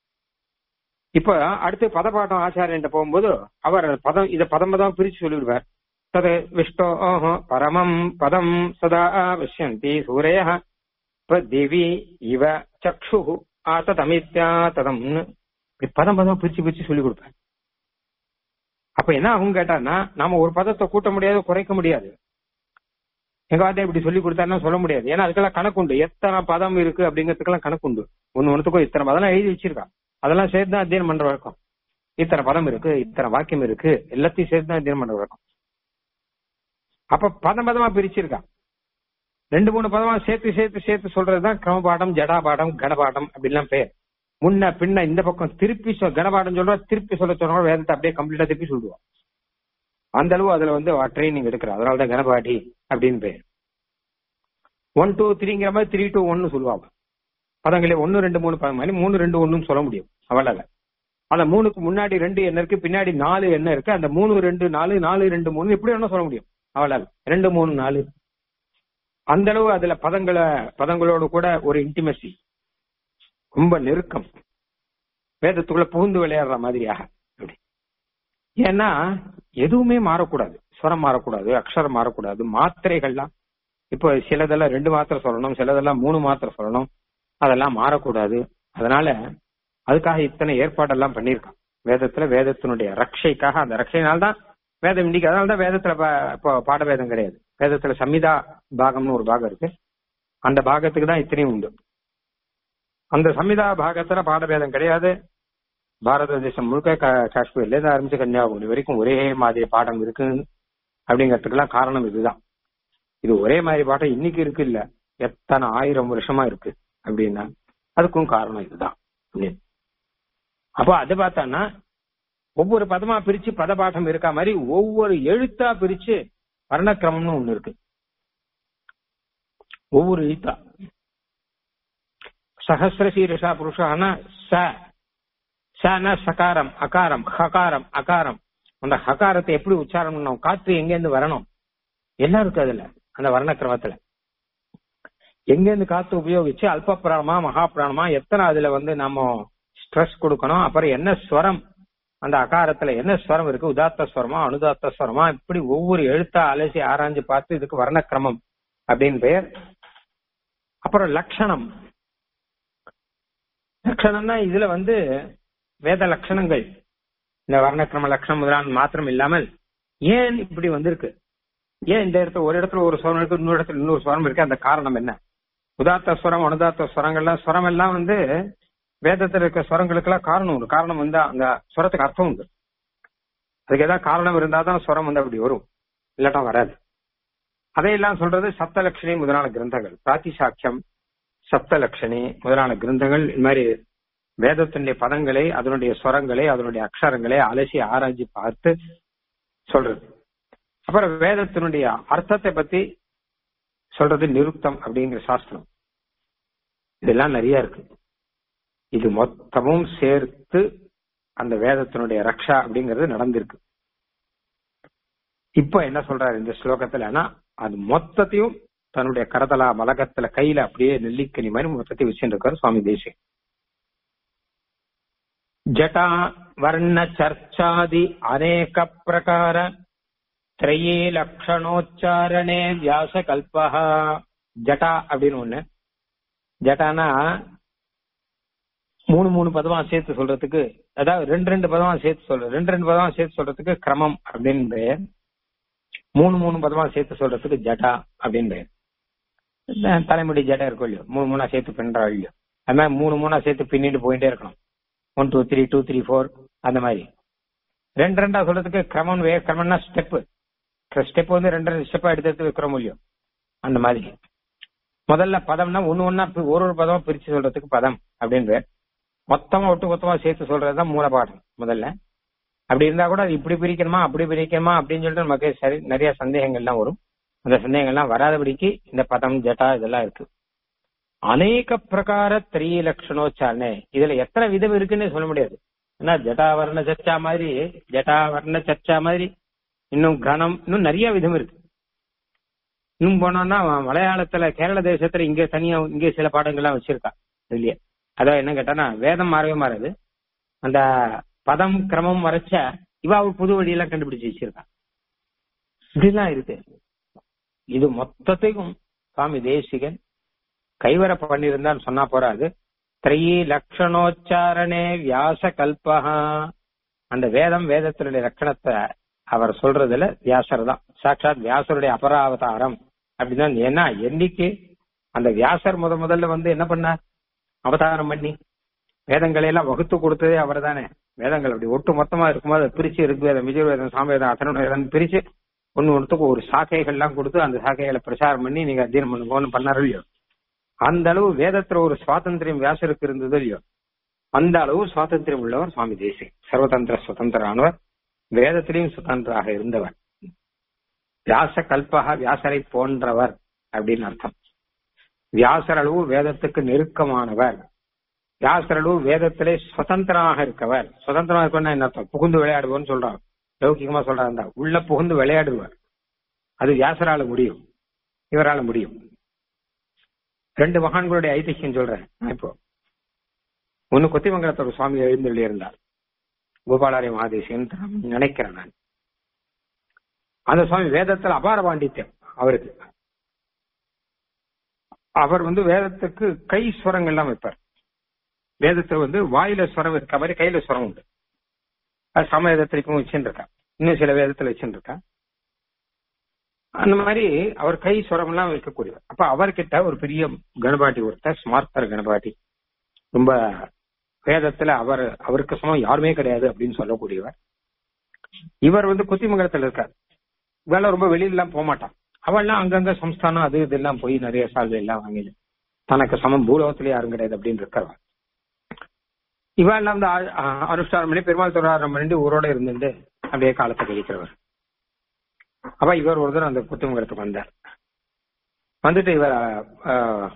இப்ப அடுத்து பதப்பாட்டம் ஆச்சாரியன்ட்ட போகும்போது அவர் பதம் இத பதம் பதம் பிரிச்சு சொல்லிவிடுவார் தது விஷ்ணோ பரமம் பதம் சதா பஷ்யந்தி சூரய இப்ப திவி இவ சக்ஷு ஆத்ததமித்யா ததம் இப்படி பதம் பதம் பிரிச்சு பிரிச்சு சொல்லி கொடுப்பேன் அப்ப என்ன ஆகும் கேட்டான்னா நாம ஒரு பதத்தை கூட்ட முடியாது குறைக்க முடியாது எங்க வார்த்தை இப்படி சொல்லி கொடுத்தாருன்னா சொல்ல முடியாது ஏன்னா அதுக்கெல்லாம் கணக்கு உண்டு எத்தனை பதம் இருக்கு அப்படிங்கிறதுக்கெல்லாம் கணக்கு உண்டு ஒன்னு ஒன்றுத்துக்கும் இத்தனை பதம் எழுதி வச்சிருக்கா அதெல்லாம் சேர்த்து தான் அத்தியனம் பண்ற வழக்கம் இத்தனை பதம் இருக்கு இத்தனை வாக்கியம் இருக்கு எல்லாத்தையும் சேர்த்து தான் அத்தியனம் பண்ற வழக்கம் அப்ப பதம் பதமா பிரிச்சிருக்கா ரெண்டு மூணு பதமா சேர்த்து சேர்த்து சேர்த்து சொல்றதுதான் கிரமபாடம் ஜடாபாடம் கணபாடம் அப்படிலாம் பேர் முன்ன பின்ன இந்த பக்கம் திருப்பி சொல் கணபாடம் சொல்றா திருப்பி சொல்ல சொல்ற வேதத்தை அப்படியே கம்ப்ளீட்டா திருப்பி சொல்லுவோம் அந்த அளவு அதுல வந்து ட்ரைனிங் எடுக்கிற அதனாலதான் கணபாடி அப்படின்னு பேர் ஒன் டூ த்ரீங்கிற மாதிரி த்ரீ டூ ஒன்னு சொல்லுவாங்க பதங்களே ஒன்னு ரெண்டு மூணு பதம் மாதிரி மூணு ரெண்டு ஒண்ணுன்னு சொல்ல முடியும் அவளால அந்த மூணுக்கு முன்னாடி ரெண்டு என்ன இருக்கு பின்னாடி நாலு என்ன இருக்கு அந்த மூணு ரெண்டு நாலு நாலு ரெண்டு மூணு இப்படி வேணா சொல்ல முடியும் அவளால ரெண்டு மூணு நாலு அந்த அளவு அதுல பதங்களை பதங்களோட கூட ஒரு இன்டிமசி ரொம்ப நெருக்கம் வேதத்துக்குள்ள புகுந்து விளையாடுற மாதிரியாக அப்படி ஏன்னா எதுவுமே மாறக்கூடாது ஸ்வரம் மாறக்கூடாது அக்ஷரம் மாறக்கூடாது மாத்திரைகள்லாம் இப்போ சிலதெல்லாம் ரெண்டு மாத்திரை சொல்லணும் சிலதெல்லாம் மூணு மாத்திரை சொல்லணும் அதெல்லாம் மாறக்கூடாது அதனால அதுக்காக இத்தனை ஏற்பாடெல்லாம் பண்ணியிருக்கான் வேதத்துல வேதத்தினுடைய ரட்சைக்காக அந்த ரட்சையினால்தான் வேதம் இன்னைக்கு அதனாலதான் வேதத்துல பா- இப்போ பாடவேதம் கிடையாது வேதத்துல சம்மிதா பாகம்னு ஒரு பாகம் இருக்கு அந்த பாகத்துக்கு தான் இத்தனையும் உண்டு அந்த சம்மிதா பாகத்துல பாடபேதம் கிடையாது பாரத தேசம் முழுக்க கா- காஷ்மீர்ல இருந்து ஆரம்பிச்சு கன்னியாகுமரி வரைக்கும் ஒரே மாதிரி பாடம் இருக்கு அப்படிங்கறதுக்கெல்லாம் காரணம் இதுதான் இது ஒரே மாதிரி பாடம் இன்னைக்கு இருக்கு இல்ல எத்தனை ஆயிரம் வருஷமா இருக்கு அப்படின்னா அதுக்கும் காரணம் இதுதான் அப்படின்னு. அப்போ அது பார்த்தான்னா ஒவ்வொரு பதமா பிரிச்சு பதபாடம் இருக்கா மாதிரி ஒவ்வொரு எழுத்தா பிரிச்சு வர்ணக்கிரமம்னு ஒண்ணு இருக்கு ஒவ்வொரு எழுத்தா சஹசிர சீரஷா புருஷானா ச சன சகாரம் அகாரம் ஹகாரம் அகாரம் அந்த ஹகாரத்தை எப்படி உச்சாரம் பண்ணணும் காற்று எங்க இருந்து வரணும் எல்லாம் இருக்கு அதுல அந்த வர்ணக்கிரமத்துல எங்க இருந்து காத்து உபயோகிச்சு அல்ப பிராணமா மகா பிராணமா எத்தனை அதுல வந்து நம்ம ஸ்ட்ரெஸ் கொடுக்கணும் அப்புறம் என்ன ஸ்வரம் அந்த அகாரத்துல என்ன ஸ்வரம் இருக்கு உதாத்த ஸ்வரமா அனுதாத்த ஸ்வரமா இப்படி ஒவ்வொரு எழுத்தா அலசி ஆராய்ஞ்சு பார்த்து இதுக்கு வர்ணக்கிரமம் அப்படின்னு பெயர் அப்புறம் லட்சணம் லட்சணம்னா இதுல வந்து வேத லட்சணங்கள் இந்த வர்ணக்கிரம லட்சணம் முதலான மாத்திரம் இல்லாமல் ஏன் இப்படி வந்திருக்கு ஏன் இந்த இடத்துல ஒரு இடத்துல ஒரு ஸ்வரம் இருக்கு இன்னொரு இடத்துல இன்னொரு ஸ்வரம் இருக்கு அந்த காரணம் என்ன உதாத்த ஸ்வரம் அனுதாத்த ஸ்வரங்கள்லாம் ஸ்வரம் எல்லாம் வந்து வேதத்துல இருக்க ஸ்வரங்களுக்கெல்லாம் காரணம் உண்டு காரணம் வந்து அந்த ஸ்வரத்துக்கு அர்த்தம் உண்டு அதுக்கு ஏதாவது காரணம் இருந்தாதான் ஸ்வரம் வந்து அப்படி வரும் இல்லாட்டா வராது அதையெல்லாம் சொல்றது சப்தலட்சணி முதலான கிரந்தங்கள் பிராத்திசாக்கியம் சப்தலட்சணி முதலான கிரந்தங்கள் இந்த மாதிரி வேதத்தினுடைய பதங்களை அதனுடைய ஸ்வரங்களை அதனுடைய அக்ஷரங்களை அலசி ஆராய்ச்சி பார்த்து சொல்றது அப்புறம் வேதத்தினுடைய அர்த்தத்தை பத்தி சொல்றது நிருப்தம் அப்படிங்கிற சாஸ்திரம் இதெல்லாம் நிறைய இருக்கு இது மொத்தமும் சேர்த்து அந்த வேதத்தினுடைய ரக்ஷா அப்படிங்கிறது நடந்திருக்கு இப்ப என்ன சொல்றாரு இந்த ஸ்லோகத்துலன்னா அது மொத்தத்தையும் தன்னுடைய கரதலா மலகத்துல கையில அப்படியே நெல்லிக்கனி மாதிரி மொத்தத்தை வச்சுருக்காரு சுவாமி தேசியம் ஜட்டா வர்ண சர்ச்சாதி அநேக பிரகார திரையே லக்ஷணோச்சாரணே வியாச கல்பா ஜட்டா அப்படின்னு ஒண்ணு ஜட்டானா மூணு மூணு பதமா சேர்த்து சொல்றதுக்கு அதாவது ரெண்டு ரெண்டு பதமா சேர்த்து சொல்ற ரெண்டு ரெண்டு பதமா சேர்த்து சொல்றதுக்கு கிரமம் அப்படின்னு பெயர் மூணு மூணு பதமா சேர்த்து சொல்றதுக்கு ஜட்டா அப்படின்னு பெயர் இந்த தலைமுடி ஜட்டா இருக்கும் இல்லையோ மூணு மூணா சேர்த்து பின்றா இல்லையோ அது மாதிரி மூணு மூணா சேர்த்து பின்னிட்டு போயிட்டே இருக்கணும் one two three two three four அந்த மாதிரி ரெண்டு ரெண்டா சொல்றதுக்கு கிரமம் வே கிரமம்னா ஸ்டெப் ஸ்டெப் வந்து ரெண்டு ரெண்டு ஸ்டெப்பா எடுத்து எடுத்து வைக்கிற முடியும் அந்த மாதிரி முதல்ல பதம்னா ஒன்னு ஒன்னா பி- ஒரு ஒரு பதமா பிரிச்சு சொல்றதுக்கு பதம் அப்படின்னு பேர் மொத்தமா ஒட்டு மொத்தமா சேர்த்து சொல்றதுதான் மூலபாடம் முதல்ல அப்படி இருந்தா கூட அது இப்படி பிரிக்கணுமா அப்படி பிரிக்கணுமா அப்படின்னு சொல்லிட்டு நமக்கு சரி நிறைய சந்தேகங்கள்லாம் வரும் அந்த சந்தேகங்கள்லாம் வராதபடிக்கு இந்த பதம் ஜட்டா இதெல்லாம் இருக்கு அநேக பிரகார திரிய லட்சணோச்சாரணை இதுல எத்தனை விதம் இருக்குன்னு சொல்ல முடியாது ஏன்னா ஜட்டா வர்ண சர்ச்சா மாதிரி ஜட்டா வர்ண சர்ச்சா மாதிரி இன்னும் கணம் இன்னும் நிறைய விதம் இருக்கு இன்னும் போனோம்னா மலையாளத்துல கேரள தேசத்துல இங்க தனியா இங்க சில பாடங்கள்லாம் வச்சிருக்கா இதுலயே அதான் என்ன கேட்டானா வேதம் மாறவே மாறாது அந்த பதம் கிரமம் வரைச்ச இவா ஒரு புது வழியெல்லாம் கண்டுபிடிச்சு வச்சிருக்கா இப்படிலாம் இருக்கு இது மொத்தத்தையும் சுவாமி தேசிகன் கைவர பண்ணியிருந்தான்னு சொன்னா போறாது திரையி லட்சணோச்சாரணே வியாச கல்பகா அந்த வேதம் வேதத்தினுடைய லட்சணத்தை அவர் சொல்றதுல வியாசர் தான் சாட்சாத் வியாசருடைய அபராவதாரம் அப்படிதான் ஏன்னா என்னைக்கு அந்த வியாசர் முத முதல்ல வந்து என்ன பண்ணார் அவதாரம் பண்ணி வேதங்களை எல்லாம் வகுத்து கொடுத்ததே அவர் தானே வேதங்கள் அப்படி ஒட்டு மொத்தமா இருக்கும்போது அதை பிரிச்சு ருக்வேதம் விஜயவேதம் சாமவேதம் அத்தனை பிரிச்சு ஒன்னு ஒன்றுத்துக்கு ஒரு சாக்கைகள்லாம் கொடுத்து அந்த சாக்கைகளை பிரச்சாரம் பண்ணி நீங்க அத்தியனம் பண்ணுங்கன்னு பண்ணாரு இல்லையோ அந்த அளவு வேதத்துல ஒரு சுவாதந்திரம் வியாசருக்கு இருந்தது இல்லையோ அந்த அளவு சுவாதந்திரம் உள்ளவர் சுவாமி தேசிக் சர்வதந்திர சுதந்திரானவர் வேதத்திலையும் சுதந்திராக இருந்தவர் வியாச கல்பகா வியாசரை போன்றவர் அப்படின்னு அர்த்தம் வியாசர் அளவு வேதத்துக்கு நெருக்கமானவர் வியாசர் அளவு வேதத்திலே சுதந்திரமாக இருக்கவர் சுதந்திரமா இருக்கணும்னா என்ன அர்த்தம் புகுந்து விளையாடுவோம்னு சொல்றாங்க லௌகிகமா சொல்றாங்க உள்ள புகுந்து விளையாடுவார் அது வியாசரால முடியும் இவரால முடியும் ரெண்டு மகான்களுடைய ஐதிஹ்யம் சொல்றேன் நான் இப்போ ஒன்னு கொத்திமங்கலத்தோட சுவாமி எழுந்தள்ளி இருந்தார் கோபாலாரிய மகாதேசியன் நினைக்கிறேன் நான் அந்த சுவாமி வேதத்துல அபார பாண்டித்யம் அவருக்கு அவர் வந்து வேதத்துக்கு கை ஸ்வரங்கள்லாம் வைப்பார் வேதத்தை வந்து வாயில ஸ்வரம் இருக்க மாதிரி கையில ஸ்வரம் உண்டு அது சம வேதத்திற்கும் வச்சுட்டு இருக்கா இன்னும் சில வேதத்துல வச்சுட்டு இருக்கா அந்த மாதிரி அவர் கை ஸ்வரம் எல்லாம் வைக்கக்கூடியவர் அப்ப அவர்கிட்ட ஒரு பெரிய கணபாட்டி ஒருத்தர் ஸ்மார்த்தர் கணபாட்டி ரொம்ப வேதத்துல அவர் அவருக்கு சமம் யாருமே கிடையாது அப்படின்னு சொல்லக்கூடியவர் இவர் வந்து குத்திமங்கலத்துல இருக்கார் வேலை ரொம்ப வெளியில போக மாட்டான் அவள்லாம் அங்கங்க சம்ஸ்தானம் அது இதெல்லாம் போய் நிறைய சால்வை எல்லாம் வாங்கிடு தனக்கு சமம் பூலோகத்துல யாரும் கிடையாது அப்படின்னு இருக்கிறவன் இவெல்லாம் வந்து ஆ- ஆ- அனுஷ்டானம் பண்ணி பெருமாள் தொழிலாரம் பண்ணிட்டு ஊரோட இருந்துட்டு அப்படியே காலத்தை கழிக்கிறவர் அப்ப இவர் ஒரு தடவை அந்த புத்தகத்துக்கு வந்தார் வந்துட்டு இவர் ஆ,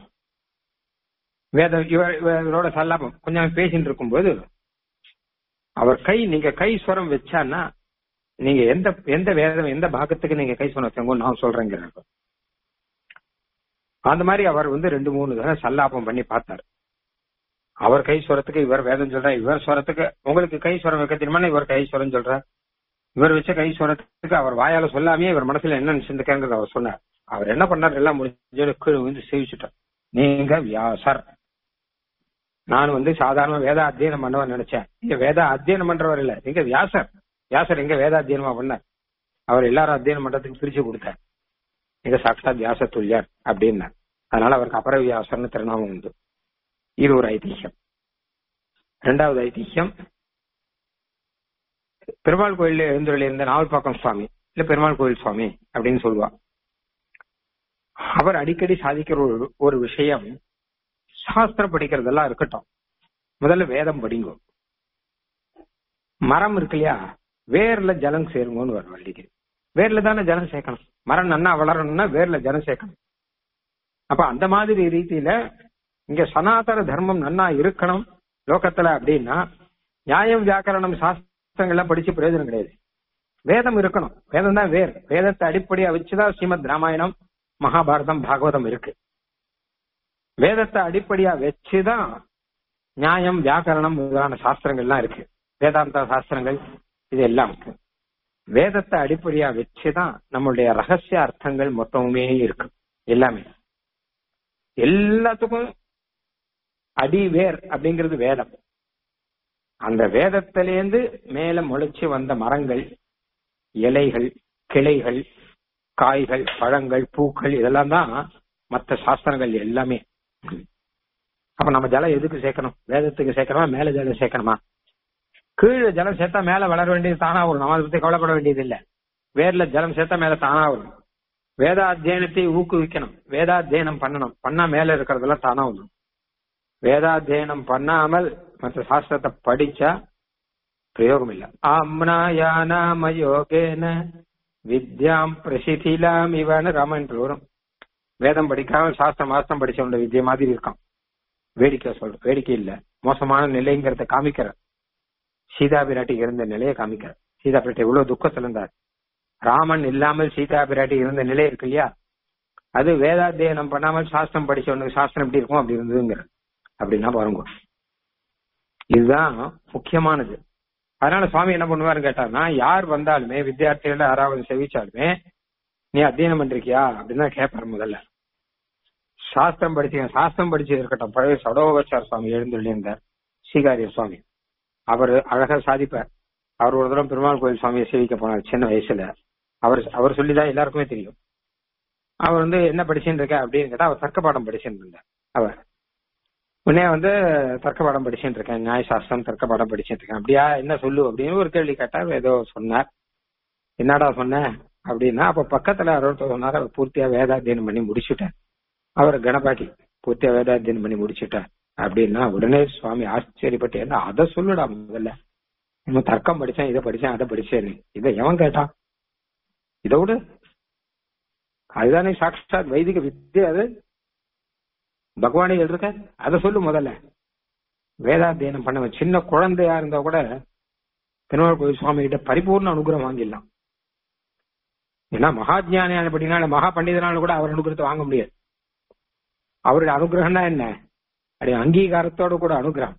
வேத இவர் இவரோட சல்லாபம் கொஞ்சம் பேசிட்டு இருக்கும்போது அவர் கை நீங்க கை ஸ்வரம் வச்சான்னா நீங்க எந்த எந்த வேதம் எந்த பாகத்துக்கு நீங்க கை ஸ்வரம் வச்சவங்க நான் சொல்றேங்கிறார் அந்த மாதிரி அவர் வந்து ரெண்டு மூணு தடவை சல்லாபம் பண்ணி பார்த்தார் அவர் கை ஸ்வரத்துக்கு இவர் வேதம் சொல்றார் இவர் ஸ்வரத்துக்கு உங்களுக்கு கை ஸ்வரம் வைக்க தெரியுமா இவர் கை ஸ்வரம் சொல்றார் இவர் வச்ச கை ஸ்வரத்துக்கு அவர் வாயால சொல்லாமே இவர் மனசுல என்ன நினைச்சிருக்காங்கிறது அவர் சொன்னார் அவர் என்ன பண்ணார் எல்லாம் முடிஞ்சு கீழே வந்து சேவிச்சுட்டார் நீங்க வியாசர் நான் வந்து சாதாரண வேத அத்தியனம் பண்ணவன் நினைச்சேன் நீங்க வேத அத்தியனம் பண்றவர் இல்ல நீங்க வியாசர் வியாசர் எங்க வேத அத்தியனமா பண்ணார் அவர் எல்லாரும் அத்தியனம் பண்றதுக்கு பிரிச்சு கொடுத்தார் நீங்க சாட்சாத் வியாச துல்லியார் அப்படின்னார் அதனால அவருக்கு அபர வியாசர்னு திருநாமம் உண்டு இது ஒரு ஐதிஹ்யம் இரண்டாவது ஐதிஹ்யம் பெருமாள் கோயில்ல எழுந்துள்ள இருந்த நாவல்பாக்கம் சுவாமி இல்ல பெருமாள் கோயில் சுவாமி அப்படின்னு சொல்லுவா அவர் அடிக்கடி சாதிக்கிற ஒரு ஒரு விஷயம் சாஸ்திரம் படிக்கிறதெல்லாம் இருக்கட்டும் முதல்ல வேதம் படிங்கோ மரம் இருக்கு இல்லையா வேர்ல ஜலம் சேருங்கன்னு வரும் வள்ளிக்கு வேர்ல தானே ஜலம் சேர்க்கணும் மரம் நன்னா வளரணும்னா வேர்ல ஜலம் சேர்க்கணும் அப்ப அந்த மாதிரி ரீதியில இங்க சனாதன தர்மம் நன்னா இருக்கணும் லோகத்துல அப்படின்னா நியாயம் வியாக்கரணம் சாஸ்திரங்கள்லாம் படிச்சு பிரயோஜனம் கிடையாது வேதம் இருக்கணும் வேதம் தான் வேர் வேதத்தை அடிப்படையா வச்சுதான் ஸ்ரீமத் ராமாயணம் மகாபாரதம் பாகவதம் இருக்கு வேதத்தை அடிப்படையா வச்சுதான் நியாயம் வியாக்கரணம் முதலான சாஸ்திரங்கள்லாம் இருக்கு வேதாந்த சாஸ்திரங்கள் இது எல்லாம் இருக்கு வேதத்தை அடிப்படையா வச்சுதான் நம்மளுடைய ரகசிய அர்த்தங்கள் மொத்தமுமே இருக்கு எல்லாமே எல்லாத்துக்கும் அடி வேர் அப்படிங்கிறது வேதம் அந்த வேதத்திலேருந்து மேல முளைச்சு வந்த மரங்கள் இலைகள் கிளைகள் காய்கள் பழங்கள் பூக்கள் இதெல்லாம் தான் மற்ற சாஸ்திரங்கள் எல்லாமே அப்ப நம்ம ஜலம் எதுக்கு சேர்க்கணும் வேதத்துக்கு சேர்க்கணுமா மேல ஜலம் சேர்க்கணுமா கீழே ஜலம் சேர்த்தா மேல வளர வேண்டியது தானா வரும் நம்ம அதை பத்தி கவலைப்பட வேண்டியது இல்ல வேர்ல ஜலம் சேர்த்தா மேல தானா வரும் வேதாத்தியனத்தை ஊக்குவிக்கணும் வேதாத்தியனம் பண்ணணும் பண்ணா மேல இருக்கிறதெல்லாம் தானா வரும் வேதாத்தியனம் பண்ணாமல் மற்ற சாஸ்திரத்தை படிச்சா பிரயோகம் இல்ல ஆம்னாயானாமயோகேன வித்யாம் பிரசிதிலாம் இவன்னு ராமன் வரும் வேதம் படிக்காம சாஸ்திரம் மாஸ்திரம் படிச்சவங்க வித்திய மாதிரி இருக்கான் வேடிக்கை சொல்ற வேடிக்கை இல்ல மோசமான நிலைங்கிறத காமிக்கிற சீதா பிராட்டி இருந்த நிலையை காமிக்கிற சீதா பிராட்டி இவ்வளவு துக்கத்துல இருந்தார் ராமன் இல்லாமல் சீதா பிராட்டி இருந்த நிலை இருக்கு இல்லையா அது வேதாத்தியனம் பண்ணாமல் சாஸ்திரம் படிச்சவனுக்கு சாஸ்திரம் எப்படி இருக்கும் அப்படி இருந்ததுங்கிற அப்படின்னா பாருங்க இதுதான் முக்கியமானது அதனால சுவாமி என்ன பண்ணுவாரு கேட்டாருன்னா யார் வந்தாலுமே வித்தியார்த்திகள் யாராவது செவிச்சாலுமே நீ அத்தியனம் பண்றிருக்கியா அப்படின்னு தான் கேட்பாரு முதல்ல சாஸ்திரம் படிச்சீங்க சாஸ்திரம் படிச்சது இருக்கட்டும் பழைய சடோபச்சார சுவாமி எழுந்துள்ளிருந்தார் ஸ்ரீகாரிய சுவாமி அவர் அழகா சாதிப்பார் அவர் ஒரு தடவை பெருமாள் கோயில் சுவாமியை சேவிக்க போனார் சின்ன வயசுல அவர் அவர் சொல்லிதான் எல்லாருக்குமே தெரியும் அவர் வந்து என்ன படிச்சுட்டு இருக்க அப்படின்னு கேட்டா அவர் தர்க்க பாடம் படிச்சுட்டு இருந்தார் அவர் உடனே வந்து தர்க்க பாடம் படிச்சுட்டு இருக்கேன் நியாயசாஸ்திரம் தர்க்க பாடம் படிச்சுட்டு இருக்கேன் அப்படியா என்ன சொல்லு அப்படின்னு ஒரு கேள்வி கேட்டார் ஏதோ சொன்னார் என்னடா சொன்ன அப்படின்னா அப்ப பக்கத்துல ஒருத்தர் சொன்னார் அவர் பூர்த்தியா வேதாத்தியனம் பண்ணி முடிச்சுட்டார் அவர் கணபாட்டி பூர்த்தியா வேதாத்தியனம் பண்ணி முடிச்சுட்டார் அப்படின்னா உடனே சுவாமி ஆச்சரியப்பட்டு என்ன அதை சொல்லுடா முதல்ல நம்ம தர்க்கம் படிச்சேன் இதை படிச்சேன் அதை படிச்சேன் இதை எவன் கேட்டான் இதை விடு அதுதானே சாட்சாத் வைதிக வித்தியை அது பகவானே எழுதுக்க அதை சொல்லு முதல்ல வேதாத்தியனம் பண்ண சின்ன குழந்தையா இருந்தா கூட திருவாரூர் கோயில் சுவாமி கிட்ட பரிபூர்ண அனுகிரகம் வாங்கிடலாம் ஏன்னா மகாஜானியான படினால மகா பண்டிதனால கூட அவர் அனுகிரகத்தை வாங்க முடியாது அவருடைய அனுகிரகம்னா என்ன அப்படி அங்கீகாரத்தோட கூட அனுகிரகம்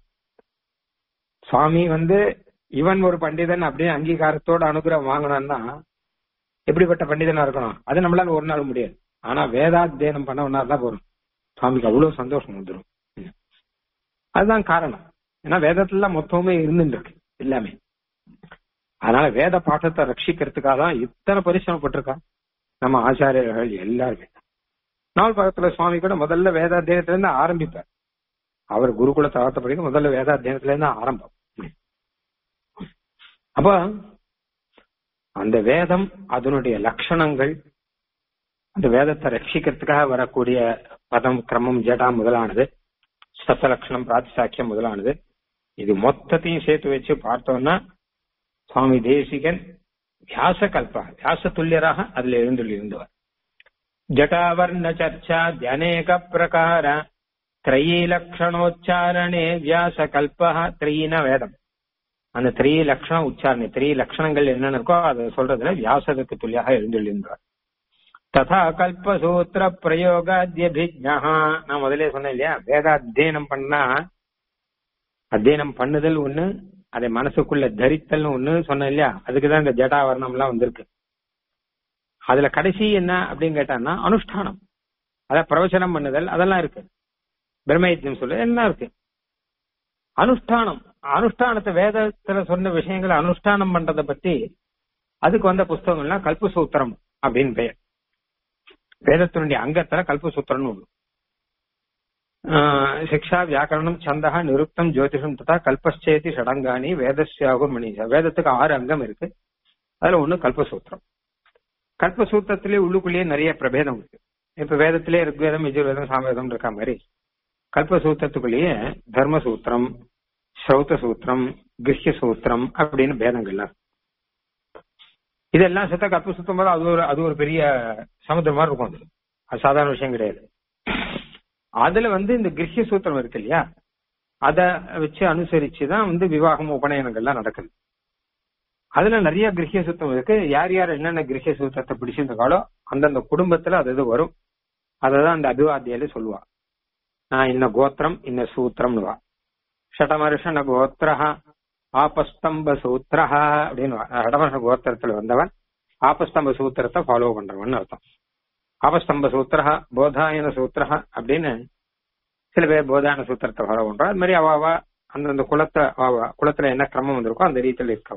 சுவாமி வந்து இவன் ஒரு பண்டிதன் அப்படின்னு அங்கீகாரத்தோட அனுகிரகம் வாங்கணும்னா எப்படிப்பட்ட பண்டிதனா இருக்கணும் அது நம்மளால ஒரு நாள் முடியாது ஆனா வேதாத்தியனம் பண்ணவனா தான் போறோம் சுவாமிக்கு அவ்வளவு சந்தோஷம் வந்துடும் அதுதான் காரணம் ஏன்னா வேதத்துல மொத்தமே இருந்துட்டு இருக்கு எல்லாமே அதனால வேத பாட்டத்தை ரட்சிக்கிறதுக்காக தான் இத்தனை பரிசிரமப்பட்டிருக்கா நம்ம ஆச்சாரியர்கள் எல்லாருமே நாவல் பாகத்துல சுவாமி கூட முதல்ல வேதாத்தியனத்துல இருந்து ஆரம்பிப்பார் அவர் குருகுல தகத்த படிக்க முதல்ல வேதாத்தியனத்துல இருந்து ஆரம்பம் அப்ப அந்த வேதம் அதனுடைய லட்சணங்கள் அந்த வேதத்தை ரட்சிக்கிறதுக்காக வரக்கூடிய பதம் கிரமம் ஜடா முதலானது சத்தலட்சணம் பிராத்திசாக்கியம் முதலானது இது மொத்தத்தையும் சேர்த்து வச்சு பார்த்தோம்னா சுவாமி தேசிகன் வியாச கல்பா வியாச துல்லியராக அதுல எழுந்துள்ளிருந்தவர் ஜட்டாவர்ண சர்ச்சா தியனேக பிரகார திரையீ லட்சணோச்சாரணே வியாச கல்பா திரையின வேதம் அந்த திரைய லட்சண உச்சாரணை திரைய லட்சணங்கள் என்னென்ன இருக்கோ அதை சொல்றதுல வியாசத்துக்கு துல்லியாக எழுந்துள்ளிருந்தார் ததா கல்பசூத்திர பிரயோகாத்யபிஜா நான் முதலே சொன்னேன் இல்லையா வேத அத்தியனம் பண்ணா அத்தியனம் பண்ணுதல் ஒண்ணு அதை மனசுக்குள்ள தரித்தல் ஒண்ணு சொன்னேன் இல்லையா அதுக்குதான் இந்த ஜடாவரணம் எல்லாம் வந்திருக்கு அதுல கடைசி என்ன அப்படின்னு கேட்டான்னா அனுஷ்டானம் அத பிரவச்சனம் பண்ணுதல் அதெல்லாம் இருக்கு பிரம்மயத்தியம் சொல்ல எல்லாம் இருக்கு அனுஷ்டானம் அனுஷ்டானத்தை வேதத்துல சொன்ன விஷயங்களை அனுஷ்டானம் பண்றதை பத்தி அதுக்கு வந்த புஸ்தகங்கள்லாம் கல்பசூத்திரம் அப்படின்னு பெயர் வேதத்தினுடைய அங்கத்துல கல்பசூத்திரம்னு ஒண்ணு சிக்ஷா வியாக்கரணம் சந்தகா நிருப்தம் ஜோதிஷம் ததா கல்பச்சேதி ஷடங்காணி வேதஸ்யாகும் மணிஷா வேதத்துக்கு ஆறு அங்கம் இருக்கு அதுல ஒண்ணு கல்பசூத்திரம் கல்பசூத்திரத்திலே உள்ளுக்குள்ளேயே நிறைய பிரபேதம் இருக்கு இப்ப வேதத்திலே ருக்வேதம் யஜுர்வேதம் சாமவேதம் இருக்க மாதிரி கல்பசூத்திரத்துக்குள்ளேயே தர்மசூத்திரம் ஸ்ரௌத சூத்திரம் கிருஷ்ய சூத்திரம் அப்படின்னு பேதங்கள்லாம் இதெல்லாம் சுத்த கற்ப சுத்தம் போது அது ஒரு அது ஒரு பெரிய சமுத்திரம் மாதிரி இருக்கும் அது அது சாதாரண விஷயம் கிடையாது அதுல வந்து இந்த கிருஷ்ய சூத்திரம் இருக்கு இல்லையா அத வச்சு அனுசரிச்சு தான் வந்து விவாகம் உபநயனங்கள்லாம் நடக்குது அதுல நிறைய கிரகிய சூத்திரம் இருக்கு யார் யார் என்னென்ன கிரகிய சூத்திரத்தை பிடிச்சிருந்தாங்களோ அந்தந்த குடும்பத்துல அது இது வரும் அததான் அந்த அபிவாத்தியில சொல்லுவா நான் இன்ன கோத்திரம் இன்ன சூத்திரம்னு வா ஷடமருஷன கோத்திரஹா ஆபஸ்தம்ப சூத்திரஹா அப்படின்னு ஷடமருஷ கோத்திரத்துல வந்தவன் ஆபஸ்தம்ப சூத்திரத்தை ஃபாலோ பண்றவன் அர்த்தம் ஆபஸ்தம்ப சூத்திரஹா போதாயன சூத்திரஹா அப்படின்னு சில பேர் போதாயன சூத்திரத்தை ஃபாலோ பண்றா அது மாதிரி அவ அவ அந்தந்த குலத்தை அவ குலத்துல என்ன கிரமம் வந்திருக்கோ அந்த ரீதியில இருக்க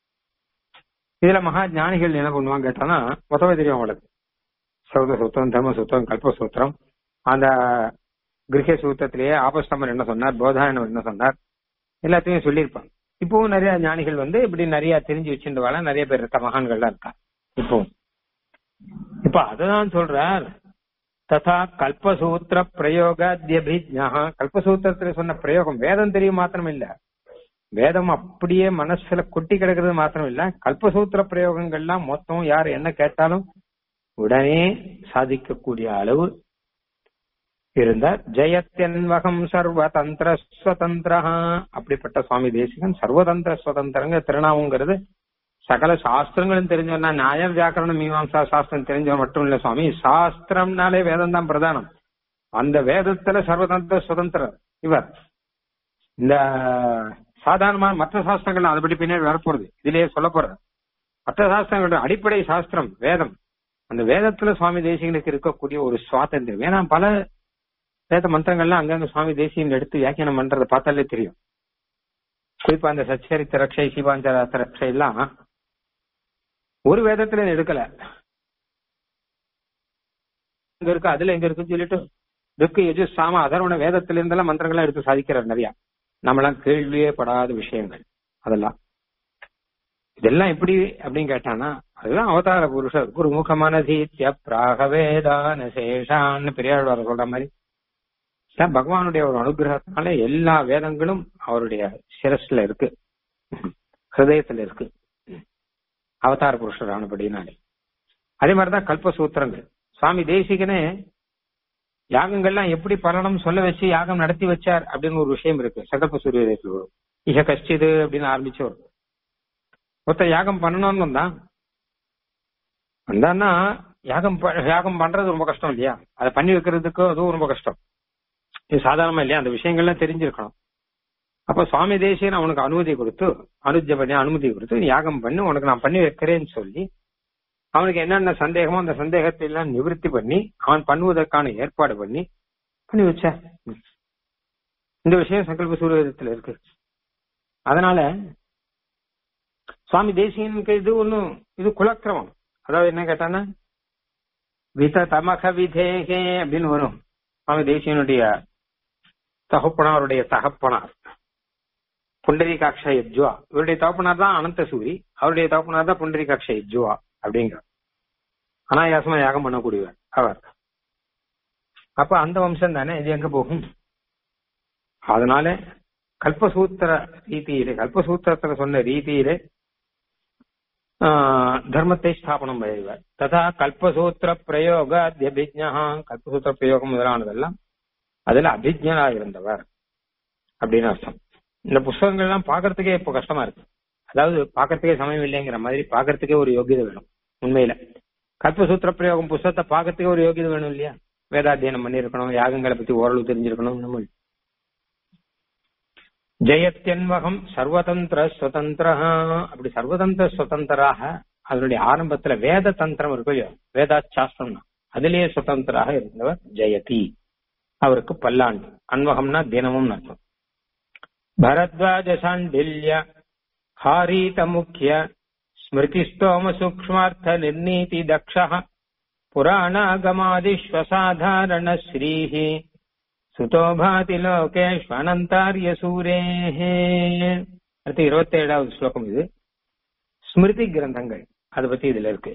இதுல மகா ஞானிகள் என்ன பண்ணுவாங்க கேட்டானா மொத்தமே தெரியும் அவங்களுக்கு சௌத சூத்திரம் தர்ம சூத்திரம் கல்ப சூத்திரம் அந்த கிரக சூத்திரத்திலேயே ஆபஸ்தம்பர் என்ன சொன்னார் போதாயனம் என்ன சொன்னார் எல்லாத்தையும் சொல்லியிருப்பாங்க இப்பவும் நிறைய ஞானிகள் வந்து இப்படி நிறைய தெரிஞ்சு வச்சிருந்தவாಳ நிறைய பேர் இருக்க மகான்கள்லாம் இருக்கா இப்பவும் இப்ப அததான் சொல்றார் ததா கல்பசூத்திர பிரயோகாத்யபிஜா கல்பசூத்திரத்துல சொன்ன பிரயோகம் வேதம் தெரியும் மாத்திரம் இல்ல வேதம் அப்படியே மனசுல கொட்டி கிடக்கிறது மாத்திரம் இல்ல கல்பசூத்திர பிரயோகங்கள்லாம் மொத்தம் யார் என்ன கேட்டாலும் உடனே சாதிக்கக்கூடிய அளவு இருந்தார் ஜெயத்தென்வகம் சர்வதந்திர ஸ்வதந்திர அப்படிப்பட்ட சுவாமி தேசிகன் சர்வதந்திர ஸ்வதந்திரங்க திருநாமங்கிறது சகல சாஸ்திரங்களும் தெரிஞ்சவனா நியாயம் வியாக்கரணம் மீமாம்சா சாஸ்திரம் தெரிஞ்சவன் மட்டும் இல்ல சுவாமி சாஸ்திரம்னாலே வேதம் தான் பிரதானம் அந்த வேதத்துல சர்வதந்திர சுதந்திரம் இவர் இந்த சாதாரணமான மற்ற சாஸ்திரங்கள் அதுபடி பின்னாடி வரப்போறது இதுலயே சொல்ல போறது மற்ற சாஸ்திரங்களோட அடிப்படை சாஸ்திரம் வேதம் அந்த வேதத்துல சுவாமி தேசிகனுக்கு இருக்கக்கூடிய ஒரு சுவாதந்திரம் ஏன்னா பல வேத மந்திரங்கள்லாம் அங்கங்க சுவாமி தேசியன் எடுத்து வியாக்கியானம் பண்றதை பார்த்தாலே தெரியும் குறிப்பா அந்த சச்சரித்த ரக்ஷை சிவாஞ்சராத்த ரக்ஷை எல்லாம் ஒரு வேதத்துல எடுக்கல இங்க இருக்கு அதுல எங்க இருக்குன்னு சொல்லிட்டு ருக்கு எஜு சாம அதர்வண வேதத்துல இருந்தெல்லாம் மந்திரங்கள்லாம் எடுத்து சாதிக்கிறார் நிறைய நம்மளாம் கேள்வியே படாத விஷயங்கள் அதெல்லாம் இதெல்லாம் எப்படி அப்படின்னு கேட்டானா அதுதான் அவதார புருஷர் குருமுகமான தீத்திய பிராகவேதான சேஷான்னு பெரியாழ்வார் சொல்ற மாதிரி தான் பகவானுடைய ஒரு அனுகிரகத்தினால எல்லா வேதங்களும் அவருடைய சிரஸ்ல இருக்கு ஹிருதயத்துல இருக்கு அவதார புருஷர் ஆனபடினாலே அதே மாதிரிதான் கல்பசூத்திரங்கள் சுவாமி தேசிகனே யாகங்கள்லாம் எப்படி பலனும் சொல்ல வச்சு யாகம் நடத்தி வச்சார் அப்படின்னு ஒரு விஷயம் இருக்கு சகல்ப சூரியத்தில் வரும் இக கஷ்டிது அப்படின்னு ஆரம்பிச்சு வரும் ஒருத்தர் யாகம் பண்ணணும்னு வந்தான் வந்தான்னா யாகம் யாகம் பண்றது ரொம்ப கஷ்டம் இல்லையா அதை பண்ணி வைக்கிறதுக்கு அதுவும் ரொம்ப கஷ்டம் இது சாதாரணமா இல்லையா அந்த விஷயங்கள்லாம் தெரிஞ்சிருக்கணும் அப்ப சுவாமி தேசியன் அவனுக்கு அனுமதி கொடுத்து அனுஜ பண்ணி அனுமதி கொடுத்து நீ யாகம் பண்ணி உனக்கு நான் பண்ணி வைக்கிறேன்னு சொல்லி அவனுக்கு என்னென்ன சந்தேகமோ அந்த சந்தேகத்தை எல்லாம் நிவர்த்தி பண்ணி அவன் பண்ணுவதற்கான ஏற்பாடு பண்ணி பண்ணி வச்ச இந்த விஷயம் சங்கல்ப சூரியத்துல இருக்கு அதனால சுவாமி தேசியனுக்கு இது ஒண்ணும் இது குலக்கிரமம் அதாவது என்ன கேட்டானா வித தமக விதேகே அப்படின்னு வரும் சுவாமி தேசியனுடைய தகப்பனாருடைய தகப்பனார் புண்டரீகாட்ச யஜ்வா இவருடைய தகப்பனார் தான் அனந்த சூரி அவருடைய தகப்பனார் தான் புண்டரீகாட்ச யஜ்வா அப்படிங்கிற அனாயாசமா யாகம் பண்ணக்கூடியவர் அவர் அப்ப அந்த வம்சம் தானே இது எங்க போகும் அதனால கல்பசூத்திர ரீதியிலே கல்பசூத்திரத்துல சொன்ன ரீதியிலே தர்மத்தை ஸ்தாபனம் செய்வார் ததா கல்பசூத்திர பிரயோக அபிஜா கல்பசூத்திர பிரயோகம் முதலானதெல்லாம் அதுல அபிஜனா இருந்தவர் அப்படின்னு அர்த்தம் இந்த புஸ்தகங்கள்லாம் பாக்குறதுக்கே இப்போ கஷ்டமா இருக்கு அதாவது பாக்குறதுக்கே சமயம் இல்லைங்கிற மாதிரி பாக்குறதுக்கே ஒரு யோகியதை வேணும் உண்மையில கல்பசூத்திர பிரயோகம் புஸ்தகத்தை பாக்குறதுக்கே ஒரு யோகியதை வேணும் இல்லையா வேதாத்தியனம் பண்ணிருக்கணும் யாகங்களை பத்தி ஓரளவு தெரிஞ்சிருக்கணும் நம்ம ஜெயத்யன்வகம் சர்வதந்திர சுதந்திர அப்படி சர்வதந்திர சுதந்திராக அதனுடைய ஆரம்பத்துல வேத தந்திரம் இருக்கு இல்லையோ வேதா சாஸ்திரம் அதிலேயே சுதந்திராக இருந்தவர் ஜெயதி அவருக்கு பல்லாண்டு அன்வகம்னா தினமும் அர்த்தம் பரத்வாஜ சாண்டில்ய ஹாரீத முக்கிய ஸ்மிருதிஸ்தோம சூக்ஷ்மார்த்த நிர்ணீதி தக்ஷ புராணாகமாதிஸ்வசாதாரண ஸ்ரீஹி சுதோபாதி லோகேஷ்வனந்தாரிய சூரேஹே அடுத்து இருபத்தி ஏழாவது ஸ்லோகம் இது ஸ்மிருதி கிரந்தங்கள் அதை பத்தி இதுல இருக்கு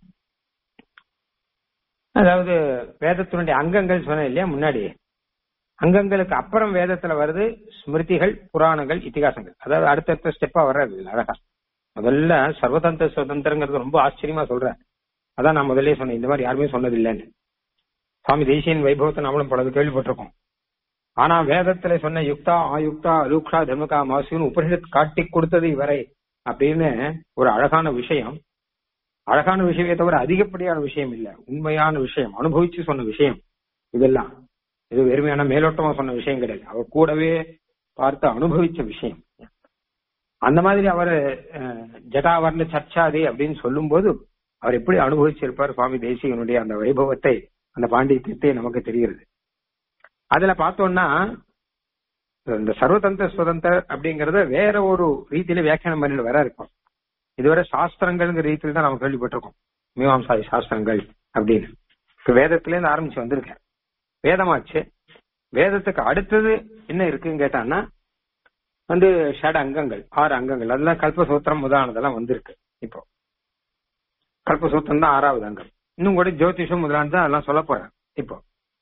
அதாவது வேதத்தினுடைய அங்கங்கள் சொன்ன இல்லையா முன்னாடி அங்கங்களுக்கு அப்புறம் வேதத்துல வருது ஸ்மிருதிகள் புராணங்கள் இத்திகாசங்கள் அதாவது அடுத்தடுத்த ஸ்டெப்பா வர்றது இல்ல அழகா முதல்ல சர்வதந்திர சுதந்திரங்கிறது ரொம்ப ஆச்சரியமா சொல்றேன் அதான் நான் முதல்லயே சொன்னேன் இந்த மாதிரி யாருமே சொன்னது இல்லைன்னு சுவாமி தேசியன் வைபவத்தை நம்மளும் பலது கேள்விப்பட்டிருக்கோம் ஆனா வேதத்துல சொன்ன யுக்தா ஆயுக்தா அலூக்ஷா தர்மகா மாசுன்னு உபனிஷத் காட்டி கொடுத்தது இவரை அப்படின்னு ஒரு அழகான விஷயம் அழகான விஷயமே தவிர அதிகப்படியான விஷயம் இல்ல உண்மையான விஷயம் அனுபவிச்சு சொன்ன விஷயம் இதெல்லாம் இது வெறுமையான மேலோட்டமா சொன்ன விஷயம் கிடையாது அவர் கூடவே பார்த்து அனுபவிச்ச விஷயம் அந்த மாதிரி அவர் ஜடாவர்ண சர்ச்சாதி அப்படின்னு சொல்லும்போது அவர் எப்படி அனுபவிச்சிருப்பார் சுவாமி தேசிகனுடைய அந்த வைபவத்தை அந்த பாண்டித்யத்தை நமக்கு தெரிகிறது அதுல பார்த்தோம்னா இந்த சர்வதந்திர சுதந்திர அப்படிங்கறத வேற ஒரு ரீதியில வியாக்கியானம் பண்ணிட்டு வர இருக்கும் இதுவரை சாஸ்திரங்கள்ங்கிற ரீதியில தான் நம்ம கேள்விப்பட்டிருக்கோம் மீமாம்சாதி சாஸ்திரங்கள் அப்படின்னு இப்ப வேதத்துல இருந்து ஆரம்பிச்சு வந்திருக்கேன் வேதமாச்சு வேதத்துக்கு அடுத்தது என்ன இருக்குன்னு கேட்டான்னா வந்து ஷட அங்கங்கள் ஆறு அங்கங்கள் அதெல்லாம் கல்பசூத்திரம் முதலானதெல்லாம் வந்திருக்கு இப்போ கல்பசூத்திரம் தான் ஆறாவது அங்கம் இன்னும் கூட ஜோதிஷம் முதலானது அதெல்லாம் சொல்ல போறேன் இப்போ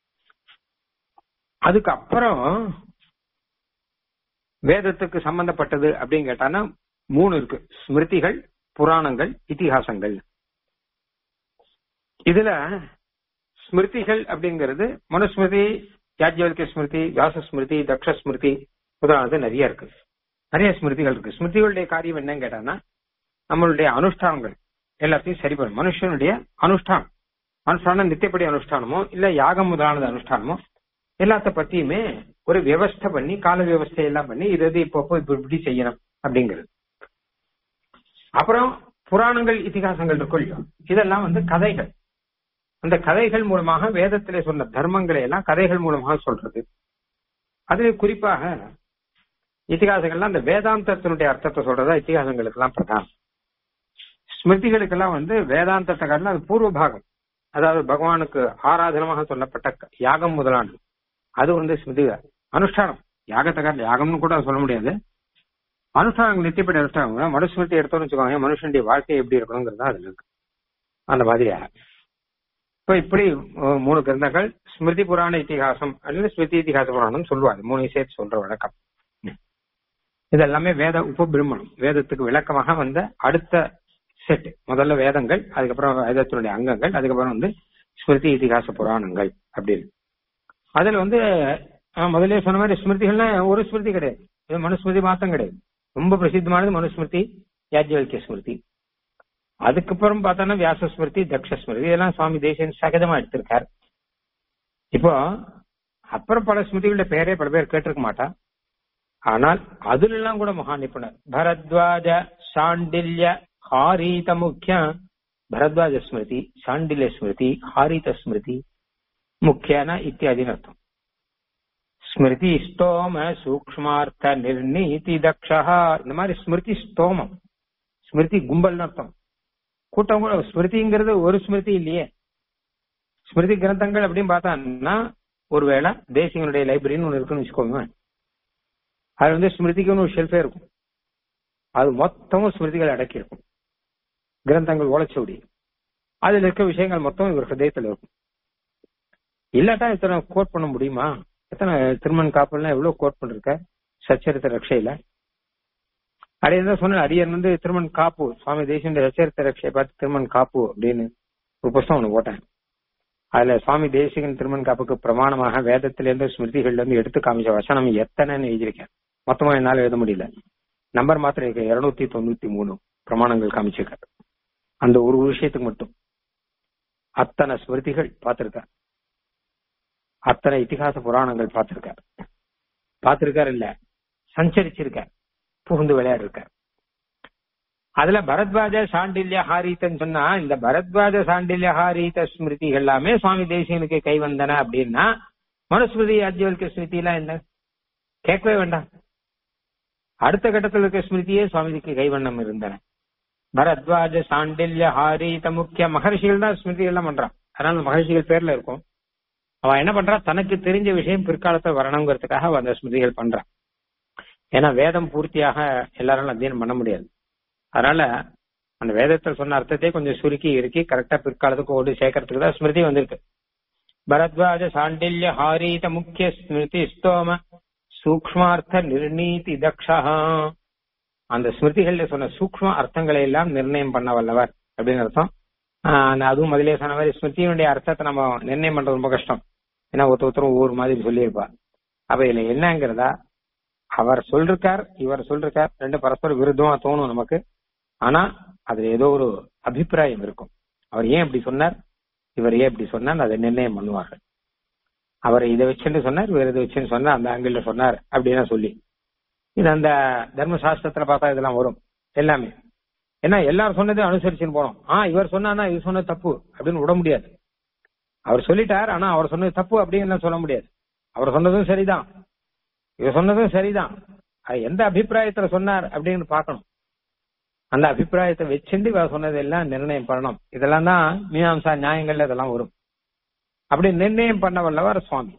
அதுக்கு அப்புறம் வேதத்துக்கு சம்பந்தப்பட்டது அப்படின்னு கேட்டானா மூணு இருக்கு ஸ்மிருதிகள் புராணங்கள் இத்திஹாசங்கள் இதுல ஸ்மிருதிகள் அப்படிங்கிறது மனுஸ்மிருதி யாஜ்யவல்கிய ஸ்மிருதி வியாச ஸ்மிருதி தக்ஷ ஸ்மிருதி முதலானது நிறைய இருக்கு நிறைய ஸ்மிருதிகள் இருக்கு ஸ்மிருதிகளுடைய காரியம் என்னன்னு கேட்டான்னா நம்மளுடைய அனுஷ்டானங்கள் எல்லாத்தையும் சரி பண்ணும் மனுஷனுடைய அனுஷ்டானம் அனுஷ்டானம் நித்தியப்படி அனுஷ்டானமோ இல்ல யாகம் முதலானது அனுஷ்டானமோ எல்லாத்த பத்தியுமே ஒரு வியவஸ்தை பண்ணி கால வியவஸ்தை எல்லாம் பண்ணி இது இது இப்போ இப்படி இப்படி செய்யணும் அப்படிங்கிறது அப்புறம் புராணங்கள் இத்திகாசங்கள் இருக்கும் இல்லையோ இதெல்லாம் வந்து கதைகள் அந்த கதைகள் மூலமாக வேதத்திலே சொன்ன தர்மங்களை எல்லாம் கதைகள் மூலமாக சொல்றது அதுல குறிப்பாக இத்திகாசங்கள்லாம் அந்த வேதாந்தத்தினுடைய அர்த்தத்தை சொல்றதா இத்திகாசங்களுக்கு எல்லாம் பிரதானம் ஸ்மிருதிகளுக்கெல்லாம் வந்து வேதாந்தத்தை காட்டிலும் அது பூர்வ பாகம் அதாவது பகவானுக்கு ஆராதனமாக சொல்லப்பட்ட யாகம் முதலானது அது வந்து ஸ்மிருதி அனுஷ்டானம் யாகத்தை காட்டில் யாகம்னு கூட சொல்ல முடியாது அனுஷ்டானங்கள் நித்தியப்படி அனுஷ்டானம் மனுஸ்மிருதி எடுத்தோம்னு வச்சுக்கோங்க மனுஷனுடைய வாழ்க்கை எப்படி இருக்கணுங்கிறது அதுல இருக்கு அந்த மாதிரியாக இப்ப இப்படி மூணு கிரந்தங்கள் ஸ்மிருதி புராண இத்திகாசம் அல்லது ஸ்மிருதி இத்திகாச புராணம் சொல்லுவாங்க மூணு சேர்த்து சொல்ற வழக்கம் இது எல்லாமே வேத உபபிரமணம் வேதத்துக்கு விளக்கமாக வந்த அடுத்த செட் முதல்ல வேதங்கள் அதுக்கப்புறம் வேதத்தினுடைய அங்கங்கள் அதுக்கப்புறம் வந்து ஸ்மிருதி இதிகாச புராணங்கள் அப்படின்னு அதுல வந்து முதல்ல சொன்ன மாதிரி ஸ்மிருதிகள்னா ஒரு ஸ்மிருதி கிடையாது இது மனுஸ்மிருதி மாத்தம் கிடையாது ரொம்ப பிரசித்தமானது மனுஸ்மிருதி யாஜ்யவல்கிய ஸ்மிருதி அதுக்கப்புறம் பார்த்தோன்னா வியாச ஸ்மிருதி தக்ஷ ஸ்மிருதி இதெல்லாம் சுவாமி தேசியன் சகஜமா எடுத்திருக்காரு இப்போ அப்புறம் பல ஸ்மிருதிகளுடைய பெயரே பல பேர் கேட்டிருக்க மாட்டா ஆனால் அதுல எல்லாம் கூட மகா நிபுணர் பரத்வாஜ சாண்டில்ய ஹாரீத முக்கிய பரத்வாஜ ஸ்மிருதி சாண்டில்ய ஸ்மிருதி ஹாரீத ஸ்மிருதி முக்கியன இத்தியாதின்னு அர்த்தம் ஸ்மிருதி ஸ்தோம சூக்மார்த்த நிர்ணீதி தக்ஷா இந்த மாதிரி ஸ்மிருதி ஸ்தோமம் ஸ்மிருதி கும்பல்னு அர்த்தம் கூட்டம் கூட ஸ்மிருதிங்கிறது ஒரு ஸ்மிருதி இல்லையே ஸ்மிருதி கிரந்தங்கள் அப்படின்னு பார்த்தான்னா ஒருவேளை தேசியனுடைய லைப்ரரின்னு ஒன்று இருக்குன்னு வச்சுக்கோங்க அது வந்து ஸ்மிருதிக்குன்னு ஒரு ஷெல்ஃபே இருக்கும் அது மொத்தமும் ஸ்மிருதிகள் அடக்கி இருக்கும் கிரந்தங்கள் உழைச்சோடி அதுல இருக்க விஷயங்கள் மொத்தம் இவர் ஹிருதயத்தில் இருக்கும் இல்லாட்டா இத்தனை கோட் பண்ண முடியுமா எத்தனை திருமண் காப்பெல்லாம் எவ்வளவு கோட் பண்ணிருக்க சச்சரித்த ரக்ஷையில அடைய தான் சொன்ன அரியன் வந்து திருமண் காப்பு சுவாமி தேசிய சச்சரித்த ரக்ஷையை பார்த்து திருமண் காப்பு அப்படின்னு ஒரு புஸ்தகம் ஒண்ணு போட்டேன் அதுல சுவாமி தேசிகன் திருமண் காப்புக்கு பிரமாணமாக வேதத்திலிருந்து ஸ்மிருதிகள்ல இருந்து எடுத்து காமிச்ச வசனம் எத்தனைன்னு எழுதியிருக்கேன் மொத்தமா என்னால எழுத முடியல நம்பர் மாத்திரம் இருக்கு இருநூத்தி தொண்ணூத்தி மூணு பிரமாணங்கள் காமிச்சிருக்காரு அந்த ஒரு விஷயத்துக்கு மட்டும் அத்தனை ஸ்மிருதிகள் பார்த்திருக்கார் அத்தனை இத்திகாச புராணங்கள் பார்த்திருக்கார் பார்த்திருக்காரு இல்ல சஞ்சரிச்சிருக்கார் புகுந்து விளையாடு இருக்கார் அதுல பரத்வாஜ சாண்டில்ய ஹாரீத்தன்னு சொன்னா இந்த பரத்வாஜ சாண்டில்ய ஹாரீத ஸ்மிருதி எல்லாமே சுவாமி தேசியனுக்கு கை வந்தன அப்படின்னா மனுஸ்மிருதி அஜ்வல்க ஸ்மிருதி எல்லாம் என்ன கேட்கவே வேண்டாம் அடுத்த கட்டத்தில் இருக்க ஸ்மிருதியே சுவாமிஜிக்கு கைவண்ணம் இருந்தன பரத்வாஜ சாண்டில்ய ஹாரீத முக்கிய மகர்ஷிகள் தான் ஸ்மிருதி எல்லாம் பண்றான் அதனால மகர்ஷிகள் பேர்ல இருக்கும் அவன் என்ன பண்றா தனக்கு தெரிஞ்ச விஷயம் பிற்காலத்தை வரணுங்கிறதுக்காக அவன் அந்த ஸ்மிருதிகள் பண்றான் ஏன்னா வேதம் பூர்த்தியாக எல்லாராலும் அத்தியனம் பண்ண முடியாது அதனால அந்த வேதத்தில் சொன்ன அர்த்தத்தை கொஞ்சம் சுருக்கி இறுக்கி கரெக்டா பிற்காலத்துக்கு ஓடி சேர்க்கறதுக்கு தான் ஸ்மிருதி வந்திருக்கு பரத்வாஜ சாண்டில்ய ஹாரீத முக்கிய ஸ்மிருதி ஸ்தோம சூக்ஷ்மார்த்த நிர்ணீதி தக்ஷா அந்த ஸ்மிருதிகள்ல சொன்ன சூக்ஷ்ம அர்த்தங்களை எல்லாம் நிர்ணயம் பண்ண வல்லவர் அப்படின்னு அர்த்தம் ஆஹ் அதுவும் முதலே சொன்ன மாதிரி ஸ்மிருதியினுடைய அர்த்தத்தை நம்ம நிர்ணயம் பண்றது ரொம்ப கஷ்டம் ஏன்னா ஒருத்த ஒருத்தரும் ஒவ்வொரு மாதிரி சொல்லியிருப்பார் அப்ப இதுல என்னங்கிறதா அவர் சொல்லிருக்கார் இவர் சொல்லிருக்கார் ரெண்டு பரஸ்பர விருத்தமா தோணும் நமக்கு ஆனா அதுல ஏதோ ஒரு அபிப்பிராயம் இருக்கும் அவர் ஏன் இப்படி சொன்னார் இவர் ஏன் இப்படி சொன்னார் அதை நிர்ணயம் பண்ணுவார்கள் அவர் இதை வச்சுன்னு சொன்னார் வேற இதை வச்சுன்னு சொன்னார் அந்த ஆங்கிள் சொன்னார் அப்படின்னா சொல்லி இது அந்த தர்மசாஸ்திரத்துல பார்த்தா இதெல்லாம் வரும் எல்லாமே ஏன்னா எல்லாரும் சொன்னதையும் அனுசரிச்சுன்னு போனோம் ஆ இவர் சொன்னா இது சொன்னது தப்பு அப்படின்னு விட முடியாது அவர் சொல்லிட்டார் ஆனா அவர் சொன்னது தப்பு அப்படின்னு சொல்ல முடியாது அவர் சொன்னதும் சரிதான் இவர் சொன்னதும் சரிதான் அது எந்த அபிப்பிராயத்துல சொன்னார் அப்படின்னு பார்க்கணும் அந்த அபிப்பிராயத்தை வச்சுட்டு இவர் சொன்னதெல்லாம் நிர்ணயம் பண்ணணும் இதெல்லாம் தான் மீமாம்சா நியாயங்கள்ல இதெல்லாம் வரும் அப்படி நிர்ணயம் பண்ண வல்லவர் சுவாமி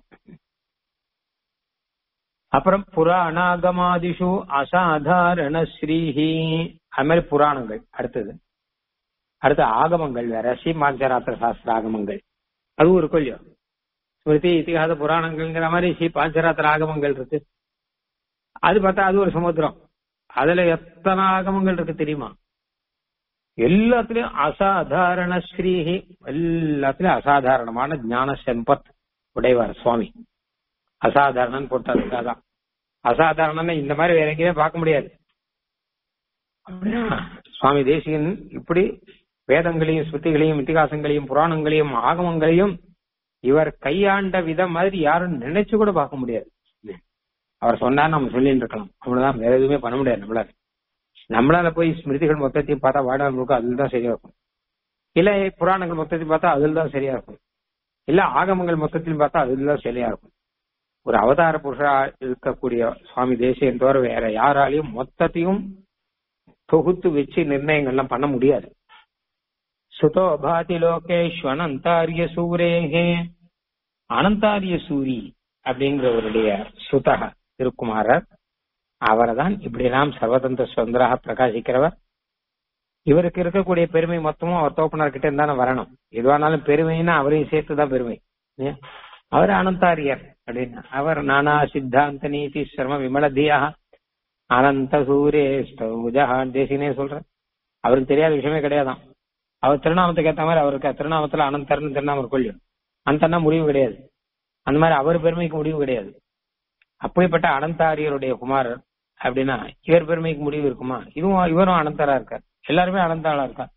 அப்புறம் புராணாகமாதிஷு அசாதாரண ஸ்ரீஹி அது மாதிரி புராணங்கள் அடுத்தது அடுத்து ஆகமங்கள் வேற ஸ்ரீமாஞ்சராத்திர சாஸ்திர ஆகமங்கள் அதுவும் இருக்கும் இல்லையோ ஸ்மிருதி இத்திகாத புராணங்கள்ங்கிற மாதிரி ஸ்ரீ பாஞ்சராத்திர ஆகமங்கள் இருக்கு அது பார்த்தா அது ஒரு சமுத்திரம் அதுல எத்தனை ஆகமங்கள் இருக்கு தெரியுமா எல்லாத்துலயும் அசாதாரண ஸ்ரீஹி எல்லாத்துலயும் அசாதாரணமான ஞான செம்பத் உடையவர் சுவாமி அசாதாரணன் போட்டதுக்காதான் அசாதாரணன் இந்த மாதிரி வேற எங்கேயுமே பார்க்க முடியாது அப்படின்னா சுவாமி தேசிகன் இப்படி வேதங்களையும் ஸ்ருதிகளையும் இத்திகாசங்களையும் புராணங்களையும் ஆகமங்களையும் இவர் கையாண்ட விதம் மாதிரி யாரும் நினைச்சு கூட பார்க்க முடியாது அவர் சொன்னா நம்ம சொல்லிட்டு இருக்கலாம் அவ்வளவுதான் வேற எதுவுமே பண்ண முடியாது நம்மளால நம்மளால போய் ஸ்மிருதிகள் மொத்தத்தையும் பார்த்தா வாடாமல் இருக்கும் அதில் தான் சரியா இருக்கும் இல்ல புராணங்கள் மொத்தத்தையும் பார்த்தா அதில் தான் சரியா இருக்கும் இல்ல ஆகமங்கள் மொத்தத்தையும் பார்த்தா அதில் தான் சரியா இருக்கும் ஒரு அவதார புருஷா இருக்கக்கூடிய சுவாமி தேசியன் தவிர வேற யாராலையும் மொத்தத்தையும் தொகுத்து வச்சு நிர்ணயங்கள்லாம் பண்ண முடியாது சுதோ பாதி லோகேஷ் அனந்தாரிய சூரேகே அனந்தாரிய சூரி அப்படிங்கிறவருடைய சுதக திருக்குமாரர் அவரை தான் இப்படிலாம் சர்வதந்திர சுதந்திராக பிரகாசிக்கிறவர் இவருக்கு இருக்கக்கூடிய பெருமை மொத்தமும் அவர் தோப்பனார் கிட்ட இருந்தானே வரணும் எதுவானாலும் பெருமைன்னா அவரையும் சேர்த்து தான் பெருமை அவர் அனந்தாரியர் அப்படின்னு அவர் நானா சித்தாந்த நீதி சர்ம விமலதியாக அனந்த சூரே ஸ்டௌஜஹான் தேசினே சொல்ற அவருக்கு தெரியாத விஷயமே கிடையாதான் அவர் திருநாமத்துக்கு ஏத்த மாதிரி அவருக்கு திருநாமத்துல அனந்தர்னு திருநாமம் கொள்ளும் அந்தன்னா முடிவு கிடையாது அந்த மாதிரி அவர் பெருமைக்கு முடிவு கிடையாது அப்படிப்பட்ட அனந்தாரியருடைய குமாரர் அப்படின்னா இவர் பெருமைக்கு முடிவு இருக்குமா இதுவும் இவரும் அனந்தரா இருக்கார் எல்லாருமே அனந்தாளா இருக்கார்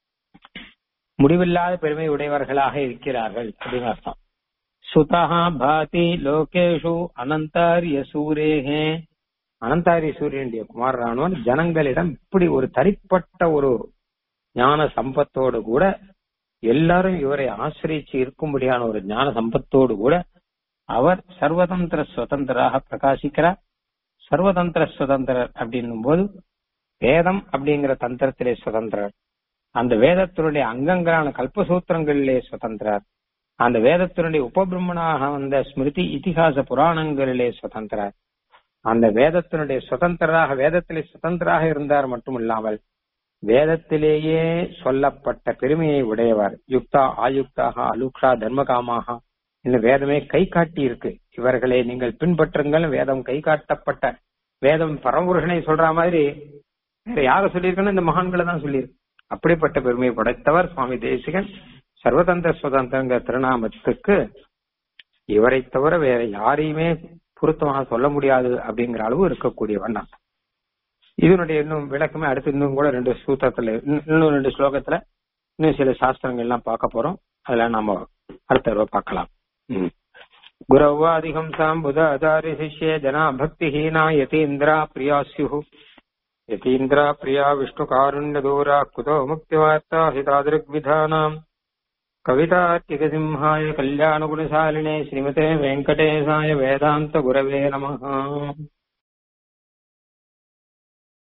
முடிவில்லாத பெருமை உடையவர்களாக இருக்கிறார்கள் அப்படின்னு அர்த்தம் சுதா பாதி லோகேஷு அனந்தாரிய சூரேகே அனந்தாரிய சூரியனுடைய குமாரரானவன் ஜனங்களிடம் இப்படி ஒரு தனிப்பட்ட ஒரு ஞான சம்பத்தோடு கூட எல்லாரும் இவரை ஆசிரிச்சு இருக்கும்படியான ஒரு ஞான சம்பத்தோடு கூட அவர் சர்வதந்திர சுதந்திராக பிரகாசிக்கிறார் சர்வதந்திர சுதந்திரர் அப்படின்னும் போது வேதம் அப்படிங்கிற தந்திரத்திலே சுதந்திரர் அந்த வேதத்தினுடைய அங்கங்களான கல்பசூத்திரங்களிலே சுதந்திரர் அந்த வேதத்தினுடைய உபபிரமணாக வந்த ஸ்மிருதி இதிகாச புராணங்களிலே சுதந்திரர் அந்த வேதத்தினுடைய சுதந்திராக வேதத்திலே சுதந்திராக இருந்தார் மட்டும் இல்லாமல் வேதத்திலேயே சொல்லப்பட்ட பெருமையை உடையவர் யுக்தா ஆயுக்தாக அலுக்ஷா தர்மகாமாக இன்னும் வேதமே கை காட்டி இருக்கு இவர்களை நீங்கள் பின்பற்றுங்கள் வேதம் கை காட்டப்பட்ட வேதம் பரம்புருஷனை சொல்ற மாதிரி வேற யார சொல்லியிருக்கணும் இந்த மகான்களை தான் சொல்லியிருக்கு அப்படிப்பட்ட பெருமை படைத்தவர் சுவாமி தேசிகன் சர்வதந்திர சுதந்திரங்கிற திருநாமத்துக்கு இவரை தவிர வேற யாரையுமே பொருத்தமாக சொல்ல முடியாது அப்படிங்கிற அளவு இருக்கக்கூடிய வண்ணம் இதனுடைய இன்னும் விளக்கமே அடுத்து இன்னும் கூட ரெண்டு சூத்திரத்துல இன்னும் ரெண்டு ஸ்லோகத்துல இன்னும் சில சாஸ்திரங்கள் எல்லாம் பார்க்க போறோம் அதெல்லாம் நாம அடுத்த தடவை பார்க்கலாம் गुरौवादिहंसाम् बुधाचार्य शिष्ये जना भक्तिहीना यतीन्द्रा प्रिया स्युः यतीन्द्रा प्रिया विष्णुकारुण्यदूरा कुतो मुक्तिवार्ता हितादृग्विधानाम् कवितार्किकसिंहाय कल्याणगुणशालिने श्रीमते वेङ्कटेशाय वेदान्तगुरवे नमः